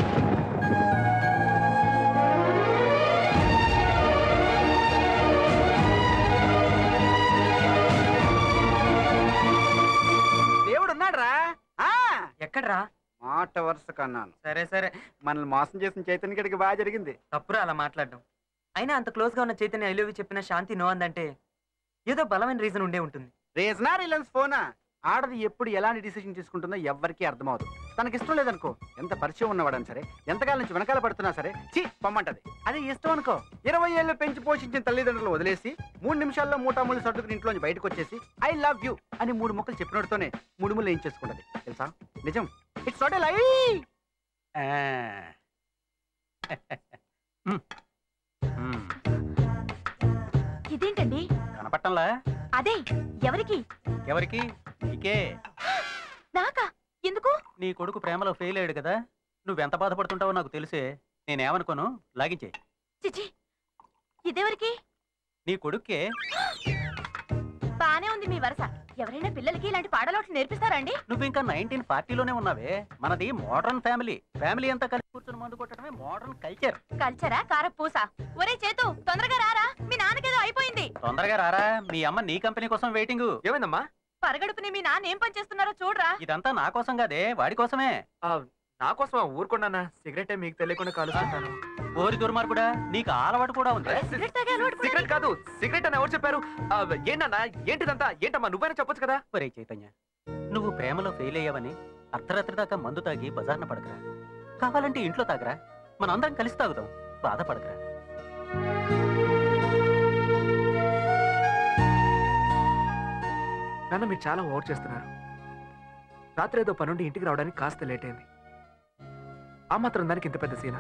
S10: దేవుడు ఉన్నాడ్రా ఆ
S9: ఎక్కడ్రా
S10: మాట వరుస కన్నాను
S9: సరే సరే
S10: మనల్ని మోసం చేసిన చైతన్య గడికి బాగా జరిగింది
S9: తప్పురా అలా మాట్లాడడం అయినా అంత క్లోజ్ గా ఉన్న చైతన్య ఐ లవ్ యూ చెప్పిన శాంతి నో అందంటే ఏదో బలమైన రీజన్ ఉండే ఉంటుంది
S10: రీజనా రిలయన్స్ ఫోనా ఆడది ఎప్పుడు ఎలాంటి డిసిషన్ తీసుకుంటుందో ఎవ్వరికీ అర్థమవుతుంది తనకి ఇష్టం లేదనుకో ఎంత పరిచయం ఉన్నవాడని సరే ఎంతకాలం నుంచి వెనకాల పడుతున్నా సరే చీ పొమ్మంటది అదే ఇష్టం అనుకో ఇరవై ఏళ్ళు పెంచి పోషించిన తల్లిదండ్రులు వదిలేసి మూడు నిమిషాల్లో మూటాముళ్ళు సర్దుకుని ఇంట్లోంచి బయటకు వచ్చేసి ఐ లవ్ యూ అని మూడు ముక్కలు చెప్పినోడితోనే మూడు ముళ్ళు ఏం చేసుకుంటది తెలుసా నిజం ఇట్స్ నాట్ లై
S3: ఇదేంటండి
S4: కనపట్టంలా
S3: అదే ఎవరికి
S4: ఎవరికి నీకే
S3: నాకా ఎందుకు
S4: నీ కొడుకు ప్రేమలో ఫెయిల్ అయ్యాడు కదా నువ్వెంత బాధపడుతుంటావో నాకు తెలిసే నేనేమనుకోను లాగించే
S3: చిచి ఇదెవరికి
S4: నీ కొడుక్కే
S3: బానే ఉంది మీ వరస ఎవరైనా పిల్లలకి ఇలాంటి పాడలోట్లు నేర్పిస్తారా అండి
S4: నువ్వు ఇంకా నైన్టీన్ ఫార్టీలోనే ఉన్నావే మనది మోడర్న్ ఫ్యామిలీ ఫ్యామిలీ అంతా కలిసి కూర్చొని మందు కొట్టడమే మోడర్న్ కల్చర్
S3: కల్చరా కార పూస ఒరే చేతు తొందరగా రారా మీ నాన్నకేదో అయిపోయింది
S4: తొందరగా రారా మీ అమ్మ నీ కంపెనీ కోసం వెయిటింగ్
S5: ఏమైందమ్మా
S3: పరగడుపుని మీ నాన్న ఏం పని చేస్తున్నారో చూడరా
S4: ఇదంతా నా కోసం కాదే వాడి కోసమే
S5: నా కోసం ఊరుకున్నానా సిగరెట్ మీకు తెలియకుండా కాలుస్తుంటాను
S4: ఓరి దుర్మార్గుడా నీకు ఆ అలవాటు కూడా ఉంది
S3: సిగరెట్ తాగే అలవాటు కూడా
S5: సిగరెట్ కాదు సిగరెట్ అని ఎవరు చెప్పారు ఆ, ఏంటన్నా ఏంటిదంతా ఏంటమ్మా నువ్వైనా చెప్పొచ్చు కదా
S4: ఒరే చైతన్య నువ్వు ప్రేమలో ఫెయిల్ అయ్యావని అర్ధరాత్రి దాకా మందు తాగి బజార్న పడకరా కావాలంటే ఇంట్లో తాగరా మనందరం కలిసి తాగుదాం బాధపడకరా
S5: నాన్న మీరు చాలా ఓవర్ చేస్తున్నారు రాత్రి ఏదో పనుండి ఇంటికి రావడానికి కాస్త లేట్ అయింది ఆ మాత్రం దానికి ఇంత పెద్ద సీనా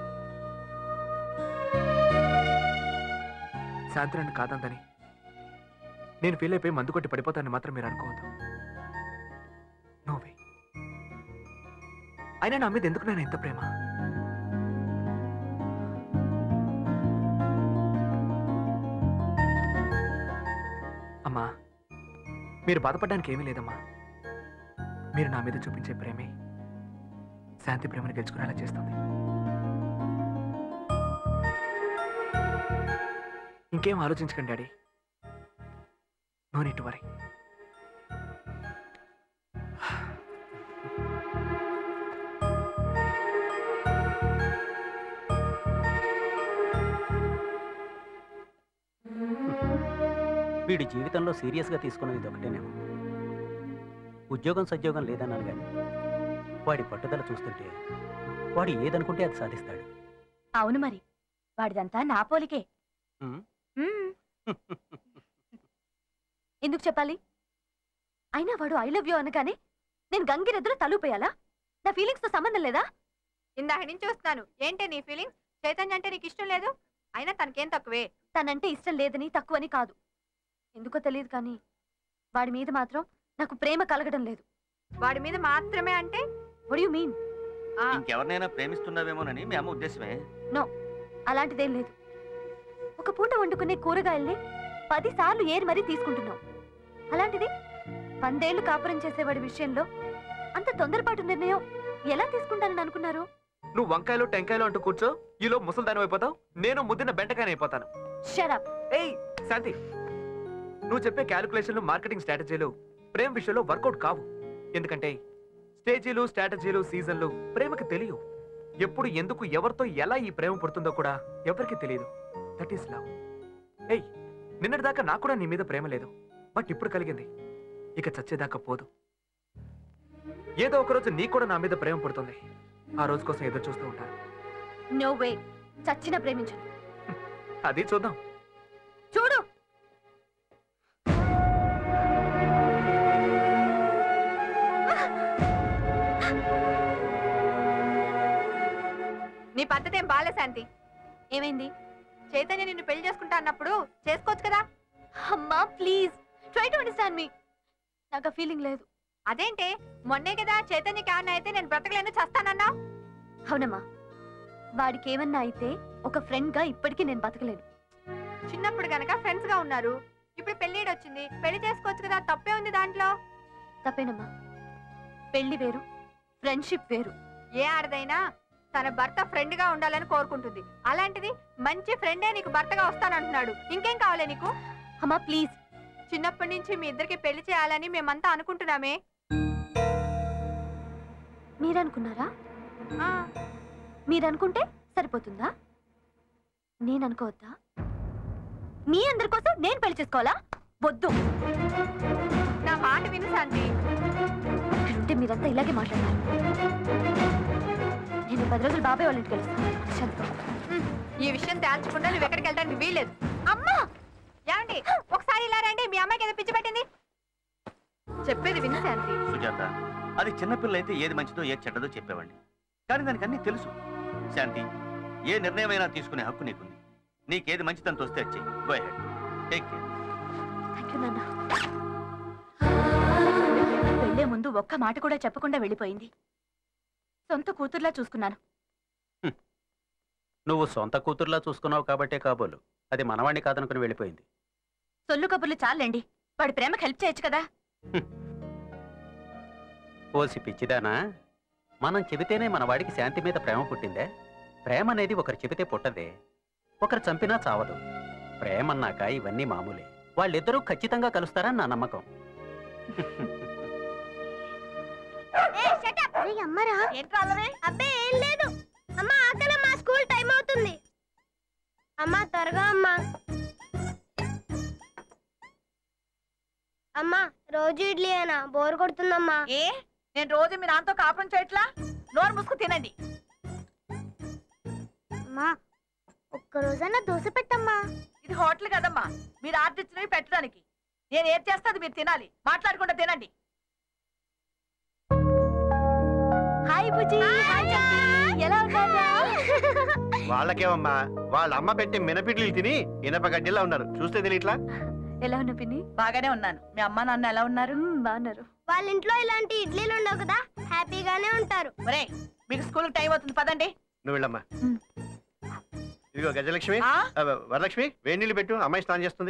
S5: శాంతి నన్ను కాదందని నేను ఫీల్ అయిపోయి మందు కొట్టి పడిపోతానని మాత్రం మీరు అనుకోవద్దు నోవే అయినా నా మీద ఎందుకు నేను ఇంత ప్రేమ అమ్మా మీరు బాధపడడానికి ఏమీ లేదమ్మా మీరు నా మీద చూపించే ప్రేమే శాంతి ప్రేమను గెలుచుకునేలా చేస్తుంది ఇంకేం ఆలోచించకండి డాడీ నో నీట్ వరీ
S4: వీడి జీవితంలో సీరియస్గా తీసుకున్నది ఇది ఒకటేనేమో ఉద్యోగం సద్యోగం లేదన్నాను కానీ వాడి పట్టుదల చూస్తుంటే వాడు ఏదనుకుంటే అది సాధిస్తాడు
S3: అవును మరి వాడిదంతా నా పోలికే
S4: ఉమ్.
S3: మ్మ్. ఎందుకు చెప్పాలి అయినా వాడు ఐ లవ్ యూ అనగానే నేను గంగిరెద్దులో తలూపేయాలా నా ఫీలింగ్స్ తో సంబంధం లేదా
S7: ఇందాక నుంచి చూస్తున్నాను ఏంటే నీ ఫీలింగ్స్ చైతన్య అంటే నీకు ఇష్టం లేదు అయినా తనకేం తక్కువే
S3: తనంటే ఇష్టం లేదని తక్కువని కాదు ఎందుకో తెలియదు కానీ వాడి మీద మాత్రం నాకు ప్రేమ కలగడం లేదు
S7: వాడి మీద మాత్రమే అంటే
S3: వడ్ యు మీన్
S8: ఇంకెవరినైనా ప్రేమిస్తున్నావేమోనని మీ అమ్మ ఉద్దేశమే
S3: నో అలాంటిదేం లేదు ఒక పూట వండుకునే కూరగాయల్ని పది సార్లు ఏరి మరీ తీసుకుంటున్నాం అలాంటిది వందేళ్లు కాపురం చేసేవాడి విషయంలో అంత తొందరపాటు నిర్ణయం ఎలా తీసుకుంటానని అనుకున్నారు
S5: నువ్వు వంకాయలు టెంకాయలు అంటూ కూర్చో ఈలో ముసల్దానం అయిపోతావు నేను ముద్దిన బెంటకాయని అయిపోతాను
S3: షరప్
S5: ఏయ్ శాంతి నువ్వు చెప్పే క్యాలిక్యులేషన్లు మార్కెటింగ్ స్ట్రాటజీలు ప్రేమ విషయంలో వర్కౌట్ కావు ఎందుకంటే స్టేజీలు స్ట్రాటజీలు సీజన్లు ప్రేమకి తెలియవు ఎప్పుడు ఎందుకు ఎవరితో ఎలా ఈ ప్రేమ పుడుతుందో కూడా ఎవరికి తెలియదు దట్ ఈస్ లవ్ ఏయ్ నిన్నటిదాకా నాకు కూడా నీ మీద ప్రేమ లేదు బట్ ఇప్పుడు కలిగింది ఇక చచ్చేదాకా పోదు ఏదో ఒక రోజు నీకు కూడా నా మీద ప్రేమ పుడుతుంది ఆ రోజు కోసం ఎదురు చూస్తూ ఉంటాను
S3: నో వే చచ్చిన ప్రేమించను
S5: అది చూద్దాం
S3: చూడు
S7: నీ పద్ధతి ఏం బాలే శాంతి
S3: ఏమైంది
S7: చైతన్య నిన్ను పెళ్లి చేసుకుంటా అన్నప్పుడు చేసుకోవచ్చు కదా
S3: అమ్మా please try to understand me నాకు ఆ ఫీలింగ్ లేదు
S7: అదేంటే మొన్నే కదా చైతన్యకి ఏమన్నా అయితే నేను బ్రతకలేను చస్తానన్నావు
S3: అవునమ్మా వాడికి ఏమన్నా అయితే ఒక ఫ్రెండ్ గా ఇప్పటికీ నేను బతకలేను
S7: చిన్నప్పుడు గనక ఫ్రెండ్స్ గా ఉన్నారు ఇప్పుడు పెళ్లిడు వచ్చింది పెళ్లి చేసుకోవచ్చు కదా తప్పే ఉంది దాంట్లో
S3: తప్పేనమ్మా పెళ్లి వేరు ఫ్రెండ్షిప్ వేరు
S7: ఏ ఆడదైనా తన భర్త ఫ్రెండ్ గా ఉండాలని కోరుకుంటుంది అలాంటిది మంచి ఫ్రెండే నీకు భర్తగా వస్తానంటున్నాడు ఇంకేం కావాలి నీకు
S3: అమ్మా ప్లీజ్
S7: చిన్నప్పటి నుంచి మీ ఇద్దరికి పెళ్లి చేయాలని మేమంతా అనుకుంటున్నామే
S3: మీరనుకున్నారా
S7: ఆ,
S3: మీరనుకుంటే సరిపోతుందా నేను అనుకోవద్దా మీ అందరి కోసం నేను పెళ్లి చేసుకోవాలా వద్దు
S7: నా మాట విను శాంతి
S3: ఇక్కడుంటే మీరంతా ఇలాగే మాట్లాడారు నేను పది రోజులు బాబాయ్ వాళ్ళ ఇంటికి వెళ్తాను శాంతిగా.
S7: ఉమ్, ఈ విషయం తేల్చకుండా నువ్వు ఎక్కడికి వెళ్ళడానికి వీల్లేదు అమ్మా ఏమండి ఒకసారి ఇలా రండి మీ అమ్మాయికి ఏదో పిచ్చి పట్టింది చెప్పేది విను శాంతి
S8: సుజాత అది చిన్నపిల్ల అయితే ఏది మంచిదో ఏది చెడ్డదో చెప్పేవాడిని కానీ దానికి అన్నీ తెలుసు శాంతి ఏ నిర్ణయమైనా తీసుకునే హక్కు నీకుంది నీకేది మంచిదని తోస్తే వచ్చి go ahead take care
S3: thank you నాన్న వెళ్లే ముందు ఒక్క మాట కూడా చెప్పకుండా వెళ్ళిపోయింది సొంత కూతుర్లా చూసుకున్నాను
S4: నువ్వు సొంత కూతుర్లా చూసుకున్నావు కాబట్టే కాబోలు అది మనవాణ్ణి కాదనుకుని వెళ్ళిపోయింది
S3: సొల్లు కబుర్లు చాలండి వాడి ప్రేమకు హెల్ప్ చేయొచ్చు కదా
S4: ఓసి పిచ్చిదానా మనం చెబితేనే మన వాడికి శాంతి మీద ప్రేమ పుట్టిందే ప్రేమ అనేది ఒకరు చెబితే పుట్టదే ఒకరు చంపినా చావదు ప్రేమ అన్నాక ఇవన్నీ మామూలే వాళ్ళిద్దరూ ఖచ్చితంగా కలుస్తారని నా నమ్మకం
S3: అమ్మరా
S14: అబ్బే ఏం లేదు అమ్మా ఆకలి మా స్కూల్ టైం అవుతుంది అమ్మా త్వరగా అమ్మా అమ్మా రోజు ఇడ్లీ అయినా బోర్ కొడుతుందమ్మా
S7: ఏ నేను రోజు మీ నాన్నతో కాపురం చేయట్లా నోరు ముసుకు తినండి
S14: అమ్మా ఒక్క రోజైనా దోశ పెట్టమ్మా
S7: ఇది హోటల్ కదమ్మా మీరు ఆర్డర్ ఇచ్చినవి పెట్టడానికి నేను ఏది చేస్తే అది మీరు తినాలి మాట్లాడకుండా తినండి
S3: హాయ్ బుజ్జి హాయ్ చంటి. ఎలా ఉన్నారా
S15: వాళ్ళకేమమ్మా వాళ్ళ అమ్మ పెట్టి మినపిడ్లు తిని ఇనప గడ్డిలా ఉన్నారు చూస్తే తెలియట్లా
S3: ఎలా ఉన్నా పిన్ని
S7: బాగానే ఉన్నాను మీ అమ్మ నాన్న ఎలా ఉన్నారు
S3: బాగున్నారు
S14: వాళ్ళ ఇంట్లో ఇలాంటి ఇడ్లీలు ఉండవు కదా హ్యాపీగానే ఉంటారు
S7: ఒరే మీకు స్కూల్ టైం అవుతుంది పదండి
S15: నువ్వు వెళ్ళమ్మా ఇదిగో గజలక్ష్మి ఆ, వరలక్ష్మి వేడి నీళ్ళు పెట్టు అమ్మాయి స్నానం చేస్తుంది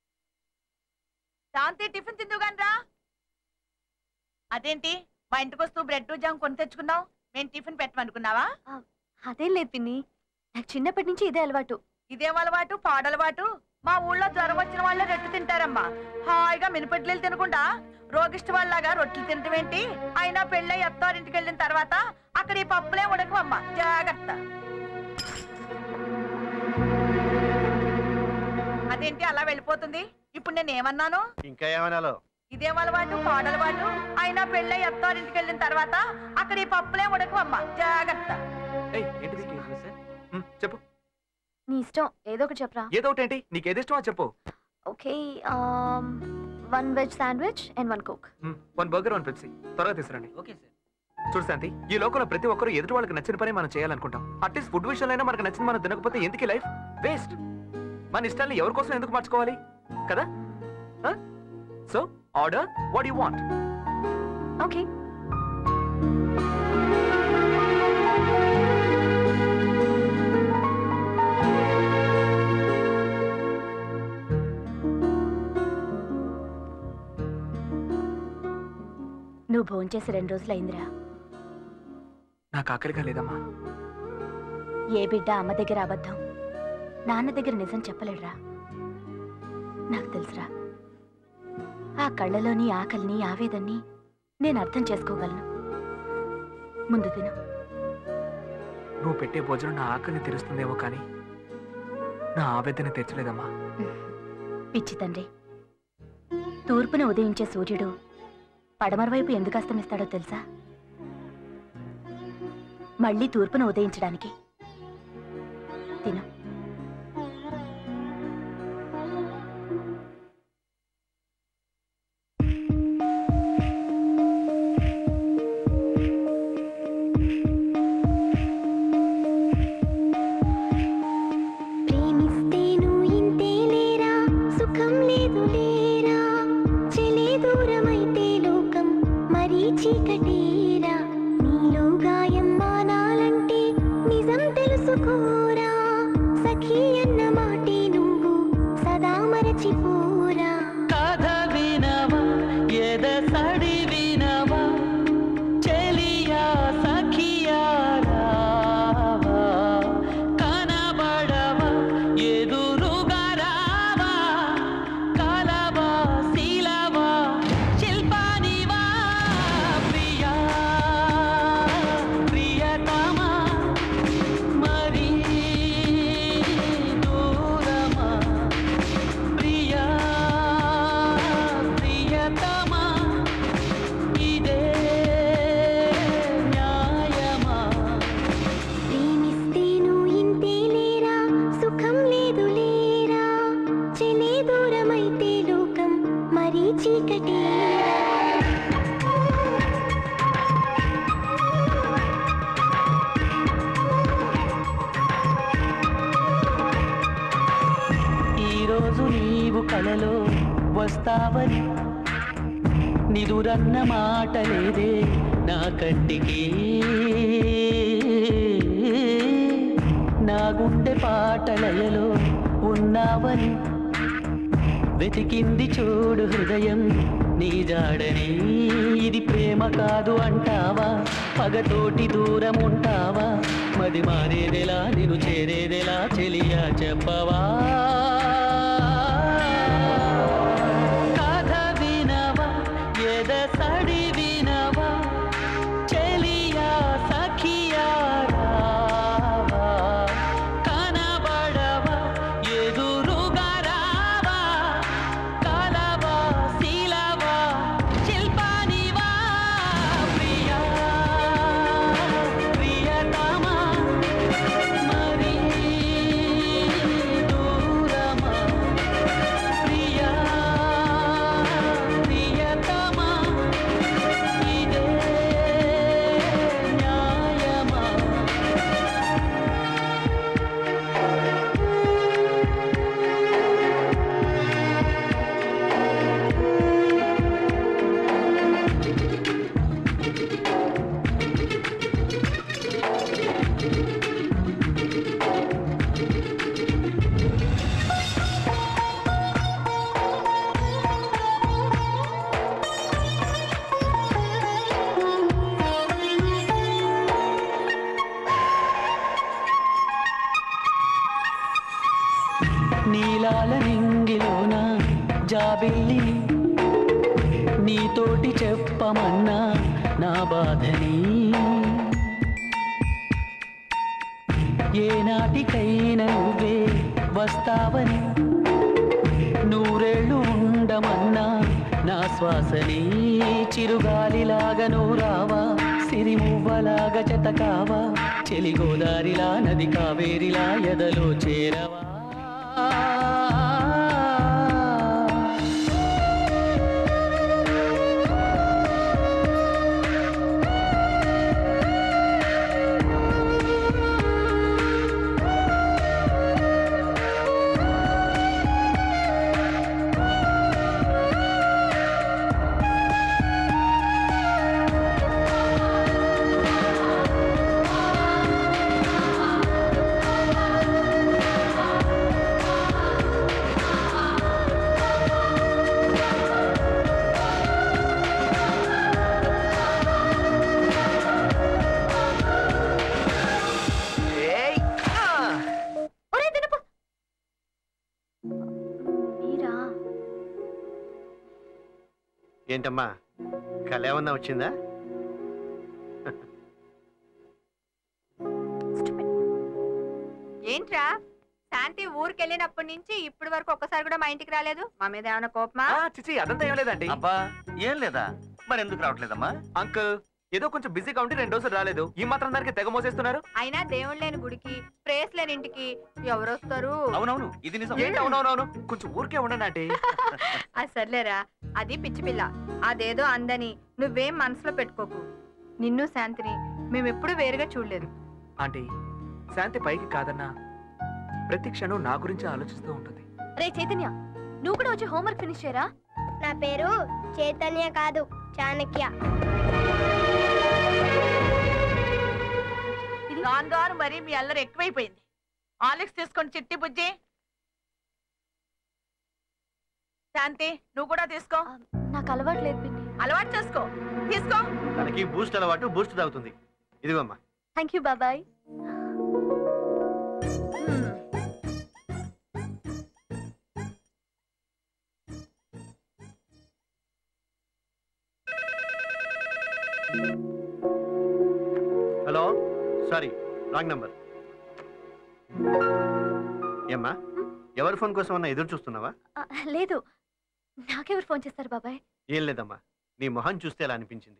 S7: శాంతి టిఫిన్ తిందు రా అదేంటి మా ఇంటికి వస్తూ బ్రెడ్ జామ్ కొని తెచ్చుకున్నావు మేము టిఫిన్ పెట్టమనుకున్నావా
S3: అదేం లేదు పిన్ని నాకు చిన్నప్పటి నుంచి ఇదే అలవాటు
S7: ఇదేం అలవాటు పాడలవాటు మా ఊళ్ళో జ్వరం వచ్చిన వాళ్ళే రొట్టె తింటారమ్మా హాయిగా మినపట్లీలు తినకుండా రోగిష్టి వాళ్ళలాగా రొట్టెలు తినటమేంటి అయినా పెళ్ళై అత్తారింటికి వెళ్ళిన తర్వాత అక్కడ ఈ పప్పులే ఉడకవమ్మా జాగ్రత్త అదేంటి అలా వెళ్ళిపోతుంది ఇప్పుడు నేను ఏమన్నాను
S15: ఇంకా ఏమనాలో
S7: ఇదేం అలవాటు పాడలవాటు అయినా పెళ్ళై అత్తారింటికి వెళ్ళిన తర్వాత అక్కడ ఈ పప్పులే ఉడకవమ్మా జాగ్రత్త
S5: ఏయ్, ఏంటిది ఉమ్, చెప్పు
S3: నీ ఇష్టం ఏదో ఒకటి చెప్పరా
S5: ఏదో ఒకటి ఏంటి నీకు ఏది ఇష్టమో చెప్పు
S3: okay one veg sandwich and one coke
S5: one burger one Pepsi త్వరగా తీసుకురండి చూడు శాంతి ఈ లోకంలో ప్రతి ఒక్కరు ఎదుటి వాళ్ళకి నచ్చిన పని మనం చేయాలనుకుంటాం అట్లీస్ట్ ఫుడ్ విషయంలో మనకు నచ్చింది మనం తినకపోతే ఎందుకు లైఫ్ వేస్ట్ మన ఇష్టాన్ని ఎవరి కోసం ఎందుకు మార్చుకోవాలి కదా so order what you want
S3: okay భోంచేసి రెండు రోజులైందిరా
S16: నాకు ఆకలిగా లేదమ్మా
S3: ఏ బిడ్డ అమ్మ దగ్గర అబద్ధం నాన్న దగ్గర నిజం చెప్పలేడురా నాకు తెలుసురా ఆ కళ్ళలోని ఆకలిని ఆవేదన్ని నేను అర్థం చేసుకోగలను ముందు తిను
S16: నువ్వు పెట్టే భోజనం నా ఆకలిని తెరుస్తుందేమో కానీ నా ఆవేదన తెచ్చలేదమ్మా
S3: పిచ్చి తండ్రి తూర్పున ఉదయించే సూర్యుడు పడమర వైపు ఎందుకు అస్తమిస్తాడో తెలుసా మళ్ళీ తూర్పున ఉదయించడానికి తిను
S14: ప్రేమిస్తేను ఇంతే లేరా సుఖం లేదు లేరా చెలే దూరమైతే లోకం మరీ చీకటేరా నీలో గాయం మానాలంటే నిజం తెలుసుకోరా సఖీ అన్న మాటే నువ్వు సదా మరచిపోరా
S13: కథ వినవా ఎద సడి వినవా చెలియా సఖియా రావా కనబడవా ఎదురుగా రావా కలవా శీలవా శిల్పానివా ప్రియా ప్రియతమా మరీ దూరమా ప్రియా ప్రియతమా ఇదే న్యాయమా
S14: ప్రేమిస్తేను ఇంతే లేరా సుఖం లేదు లేరా చెలే దూరమైతే లోకం మరీ చీకటేరా
S13: ఈరోజు నీవు కలలో వస్తావని నిదురన్న మాట లేదే నా కంటికి నా గుండె పాటలయలో ఉన్నావని వెతికింది చూడు హృదయం నీ జాడని ఇది ప్రేమ కాదు అంటావా పగతోటి దూరం ఉంటావా మది మారేదెలా నిన్ను చేరేదెలా చెలియా చెప్పవా కథ వినవా ఎద సడి వినవా చెలియా సఖియా రావా కనబడవా ఎదురుగా రావా కలవా శీలవా శిల్పానివా ప్రియా ప్రియతమా మరీ దూరమా ప్రియా ప్రియతమా ఇదే న్యాయమా నీలాల నింగిలోన జాబిల్లిని నీతోటి చెప్పమన్నా నా బాధని ఏనాటికైనా నువ్వే వస్తావని నూరేళ్ళు ఉండమన్నా నా శ్వాసని చిరుగాలిలాగా నువ్వు రావా సిరిమువ్వలాగా చెతకావా చెలిగోదారిలా నది కావేరిలా ఎదలో చేరవా
S14: ఆ
S15: ఏంటమ్మా కళ ఏమన్నా వచ్చిందా
S7: ఏంట్రా శాంతి ఊరికి వెళ్ళినప్పటి నుంచి ఇప్పటి వరకు ఒక్కసారి కూడా మా ఇంటికి రాలేదు మా మీద ఏమైనా కోపమా
S5: చిచి అదంతా ఏం లేదండి
S8: అబ్బా ఏం లేదా మరి ఎందుకు రావట్లేదమ్మా
S5: అంకుల్ ఏదో కొంచెం బిజీగా ఉండి రెండు రోజులు రాలేదు ఈ మాత్రం దానికి తెగ మోసేస్తున్నారు
S7: అయినా దేవుడు లేని గుడికి ప్రేస్ లేని ఇంటికి ఎవరు వస్తారు
S8: అవునవును ఇది నిజం
S5: ఏంటి అవునవునవును కొంచెం ఊరికే ఉండండి ఆంటీ
S7: అది సర్లేరా అది పిచ్చి పిల్ల అదేదో అందని నువ్వేం మనసులో పెట్టుకోకు నిన్ను శాంతిని మేమెప్పుడు వేరుగా చూడలేదు
S16: ఆంటీ శాంతి పైకి కాదన్నా ప్రతి క్షణం నా గురించి ఆలోచిస్తూ ఉంటుంది
S3: రే చైతన్య నువ్వు కూడా వచ్చి హోంవర్క్ ఫినిష్ చేయరా
S14: నా పేరు చైతన్య కాదు చాణక్య
S17: ఇది గాను గాను మరి మీ అల్లరి ఎక్కువైపోయింది ఆలిక్స్ తీసుకోండి చిట్టి బుజ్జి శాంతి నువ్వు కూడా తీసుకో
S3: నాకు అలవాటు లేదు పిన్ని
S17: అలవాటు చేసుకో తీసుకో
S15: తనకి బూస్ట్ అలవాటు బూస్ట్ తాగుతుంది ఇదిగోమ్మా
S3: థ్యాంక్ యూ బాబాయ్
S15: హలో సారీ రాంగ్ నంబర్ ఏమ్మా ఎవరి ఫోన్ కోసం అన్నా ఎదురు చూస్తున్నావా
S3: ఆ, లేదు నాకెవరు ఫోన్ చేస్తారు బాబాయ్
S15: ఏం లేదమ్మా నీ మొహం చూస్తే అలా అనిపించింది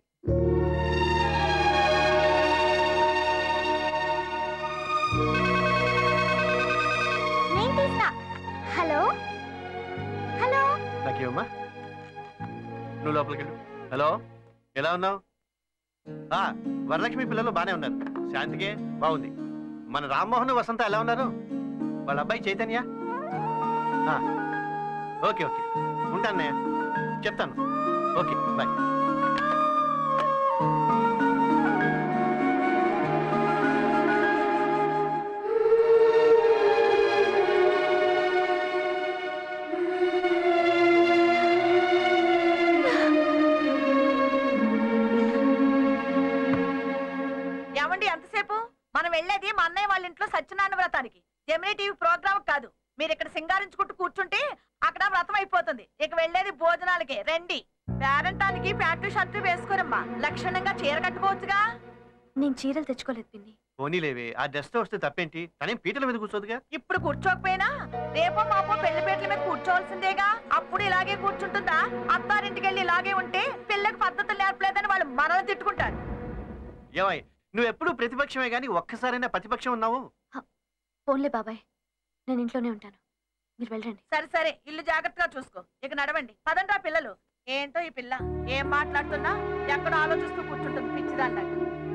S14: నేను తీస్తా హలో హలో
S15: నాకేమమ్మా నువ్వు లోపలికి వెళ్ళు హలో ఎలా ఉన్నావు ఆ, వరలక్ష్మి పిల్లలు బానే ఉన్నారు శాంతికే బాగుంది మన రామ్మోహన్ వసంత ఎలా ఉన్నారు వాళ్ళ అబ్బాయి చైతన్య ఆ, ఓకే ఓకే ఉంటానయ్య చెప్తాను ఓకే బాయ్
S17: ఏమండి ఎంతసేపు మనం వెళ్ళేది మా అన్నయ్య వాళ్ళ ఇంట్లో సత్యనారాయణ వ్రతానికి జమినీ టీవీ ప్రోగ్రామ్ కాదు మీరు ఇక్కడ సింగారించుకుంటూ కూర్చుంటే అక్కడ వ్రతం అయిపోతుంది ఇక వెళ్ళేది భోజనాలకి రండి పేరంటానికి ప్యాంటు షర్టు వేసుకోరమ్మా లక్షణంగా చీర కట్టుకోవచ్చుగా
S3: నేను చీరలు తెచ్చుకోలేదు పిన్ని
S15: పోనీలేవే ఆ డ్రెస్తో వస్తే తప్పేంటి తనేం పీటల మీద కూర్చోదుగా
S17: ఇప్పుడు కూర్చోకపోయినా రేపో మాపో పెళ్లి పీటల మీద కూర్చోవలసిందేగా అప్పుడు ఇలాగే కూర్చుంటుందా అత్తారింటికి వెళ్ళి ఇలాగే ఉంటే పిల్లకి పద్ధతులు నేర్పలేదని వాళ్ళు మనల్ని తిట్టుకుంటారు
S15: ఏమై నువ్వు ఎప్పుడు ప్రతిపక్షమే కానీ ఒక్కసారైనా ప్రతిపక్షం ఉన్నావు
S3: ఫోన్లే బాబాయ్ నేను ఇంట్లోనే ఉంటాను మీరు వెళ్ళండి
S17: సరే సరే ఇల్లు జాగ్రత్తగా చూసుకో ఇక నడవండి పదండ్రా పిల్లలు ఏంటో ఈ పిల్ల ఏం మాట్లాడుతున్నా ఎక్కడో ఆలోచిస్తూ కూర్చుంటుంది పిచ్చిదాన్ని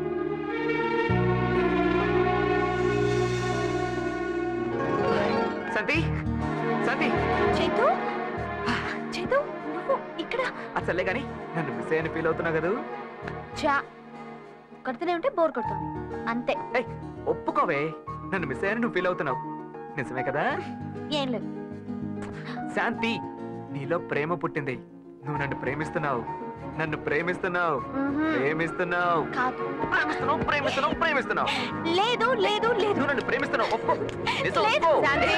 S5: సంతి సంతి
S3: చైతు చైతు నువ్వు ఇక్కడ
S16: అసలే కానీ నన్ను మిస్ అయ్యని ఫీల్ అవుతున్నావు కదా
S3: చా కొడుతూనే ఉంటే బోర్ కొడుతుంది అంతే
S16: ఒప్పుకోవే నన్ను మిస్ అయ్యని నువ్వు ఫీల్ అవుతున్నావు నిజమే కదా
S3: ఏం లేదు
S16: శాంతి నీలో ప్రేమ పుట్టింది నువ్వు నన్ను ప్రేమిస్తున్నావు నన్ను ప్రేమిస్తున్నావు ప్రేమిస్తున్నావు
S3: కాదు
S5: ప్రేమిస్తున్నావు ప్రేమిస్తున్నావు ప్రేమిస్తున్నావు
S3: లేదు లేదు లేదు
S5: నువ్వు నన్ను ప్రేమిస్తున్నావు ఒప్పుకో నిజం
S3: లేదు,
S5: ఒప్పుకో
S3: శాంతి.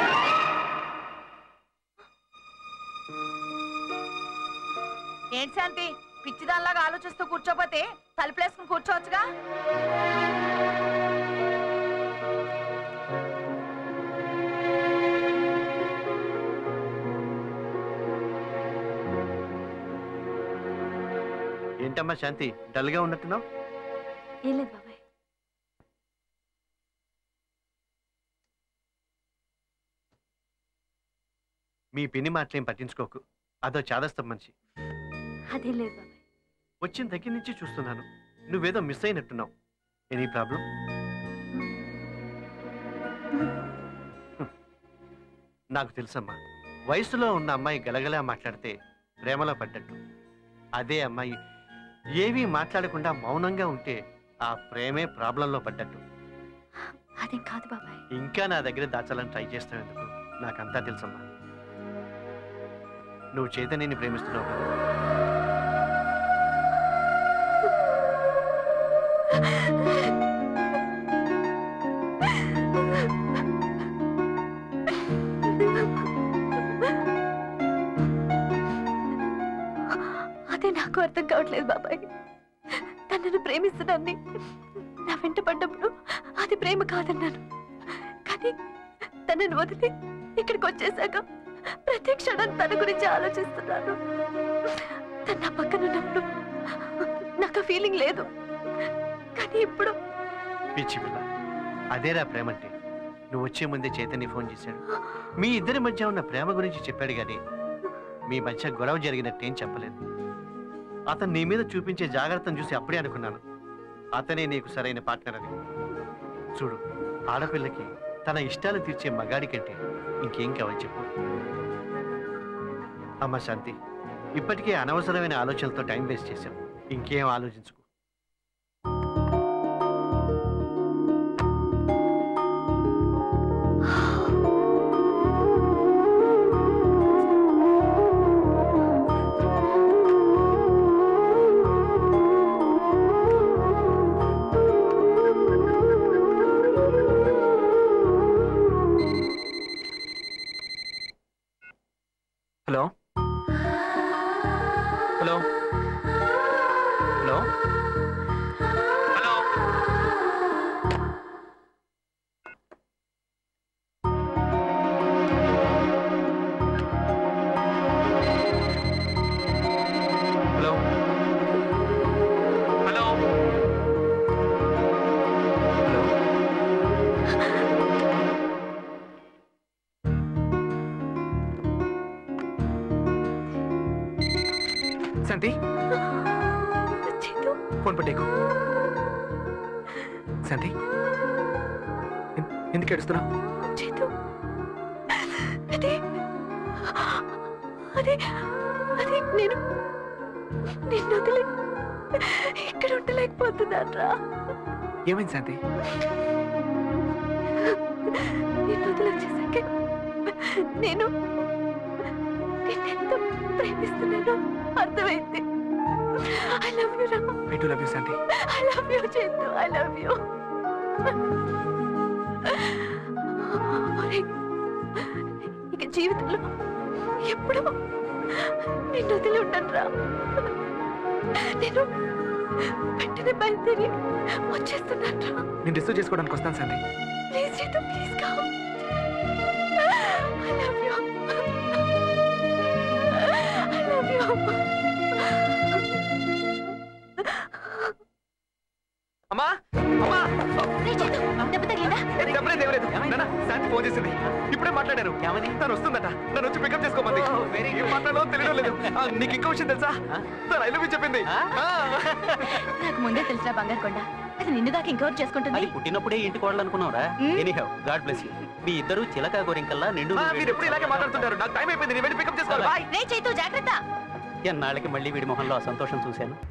S17: ఏంటి శాంతి పిచ్చిదానిలాగా ఆలోచిస్తూ కూర్చోపోతే తలుపులేసుకుని కూర్చోవచ్చుగా
S15: ఏంటమ్మా శాంతి డల్గా ఉన్నట్టున్నావు
S3: ఏం లేదు బాబాయ్
S15: మీ పిన్ని మాటలేం పట్టించుకోకు అదో చాదస్తం మనిషి
S3: అదేం లేదు బాబాయ్
S15: వచ్చిన దగ్గర నుంచి చూస్తున్నాను నువ్వేదో మిస్ అయినట్టున్నావు ఎనీ ప్రాబ్లం నాకు తెలుసమ్మా వయసులో ఉన్న అమ్మాయి గలగలా మాట్లాడితే ప్రేమలో పడ్డట్టు అదే అమ్మాయి ఏమీ మాట్లాడకుండా మౌనంగా ఉంటే ఆ ప్రేమే ప్రాబ్లంలో పడ్డట్టు
S3: అదేం కాదు బాబాయ్
S15: ఇంకా నా దగ్గర దాచాలని ట్రై చేస్తావు ఎందుకు నాకంతా తెలుసమ్మా నువ్వు చైతన్యని ప్రేమిస్తున్నావు కదా
S3: అదే నాకు అర్థం కావట్లేదు బాబాయ్ తను నన్ను ప్రేమిస్తున్నాన్ని నా వెంట పడ్డప్పుడు అది ప్రేమ కాదన్నాను కానీ తనను వదిలి ఇక్కడికి వచ్చేసాక ప్రతి క్షణం తన గురించి ఆలోచిస్తున్నాను తను నా పక్కన ఉన్నప్పుడు నాకు ఆ ఫీలింగ్ లేదు కానీ ఇప్పుడు
S15: పిచ్చి పిల్ల అదేరా ప్రేమ అంటే నువ్వు వచ్చే ముందే చైతన్య ఫోన్ చేశాడు మీ ఇద్దరి మధ్య ఉన్న ప్రేమ గురించి చెప్పాడు కానీ మీ మధ్య గొడవ జరిగినట్టేం చెప్పలేదు అతను నీ మీద చూపించే జాగ్రత్తను చూసి అప్పుడే అనుకున్నాను అతనే నీకు సరైన పార్ట్నర్ అని చూడు ఆడపిల్లకి తన ఇష్టాలు తీర్చే మగాడి కంటే ఇంకేం కావాలి చెప్పు అమ్మ శాంతి ఇప్పటికే అనవసరమైన ఆలోచనలతో టైం వేస్ట్ చేశాం ఇంకేం ఆలోచించుకో
S16: hello hello hello hello hello hello Shanti phone పట్టేకు శాంతి ఎన్- ఎందుకు ఏడుస్తున్నా
S3: చేతు అది అది అది నేను నిన్ను వదిలి ఇక్కడ ఉండలేకపోతున్నారా
S16: ఏమైంది శాంతి
S3: నిన్ను వదిలి వచ్చేసాకే నేను నిన్నెంత ప్రేమిస్తున్నానో అర్థమైంది ఐ లవ్ యూ రా
S16: I do love you Shanti
S3: I love you Chaitu I love you ఇక జీవితంలో ఎప్పుడూ నిన్ను వదిలి ఉండను రా నేను వెంటనే బయలుదేరి వచ్చేస్తున్నాను రా
S16: నేను రిసీవ్ చేసుకోవడానికి వస్తాను శాంతి
S3: ప్లీజ్ చేతు please come I love you I love you
S5: అమ్మా అమ్మా
S3: దెబ్బ తగిలిందా
S5: ఏ, దెబ్బలేదు, దెబ్బలేదు. నాన్న, శాంతి ఫోన్ చేసింది ఇప్పుడే మాట్లాడారు తను వస్తుందట నన్ను వచ్చి పికప్ చేసుకోమంది ఏం మాట్లాడో తెలియడం లేదు ఆ, నీకు ఇంకో విషయం తెలుసా తను ఐ లవ్ యూ చెప్పింది ఆ.
S3: నాకు ముందే తెలిసిన బంగారు కొండ అది నిన్ను దాకా ఇంకెవరు చేసుకుంటుంది
S4: అది పుట్టినప్పుడే ఇంటి కోడలు అనుకున్నావురా ఎనీహౌ గాడ్ బ్లెస్ యూ మీ ఇద్దరు చిలక గోరింకల్లా నిండు
S5: ఆ, మీరు ఎప్పుడు ఇలాగే మాట్లాడుతుంటారు నాకు టైం అయిపోయింది నేను వెళ్ళి పికప్ చేసుకోవాలి బాయ్
S3: రే చైతు జాగ్రత్త
S4: ఎన్నాళ్ళకి మళ్ళీ వీడి మొహంలో ఆ సంతోషం చూశాను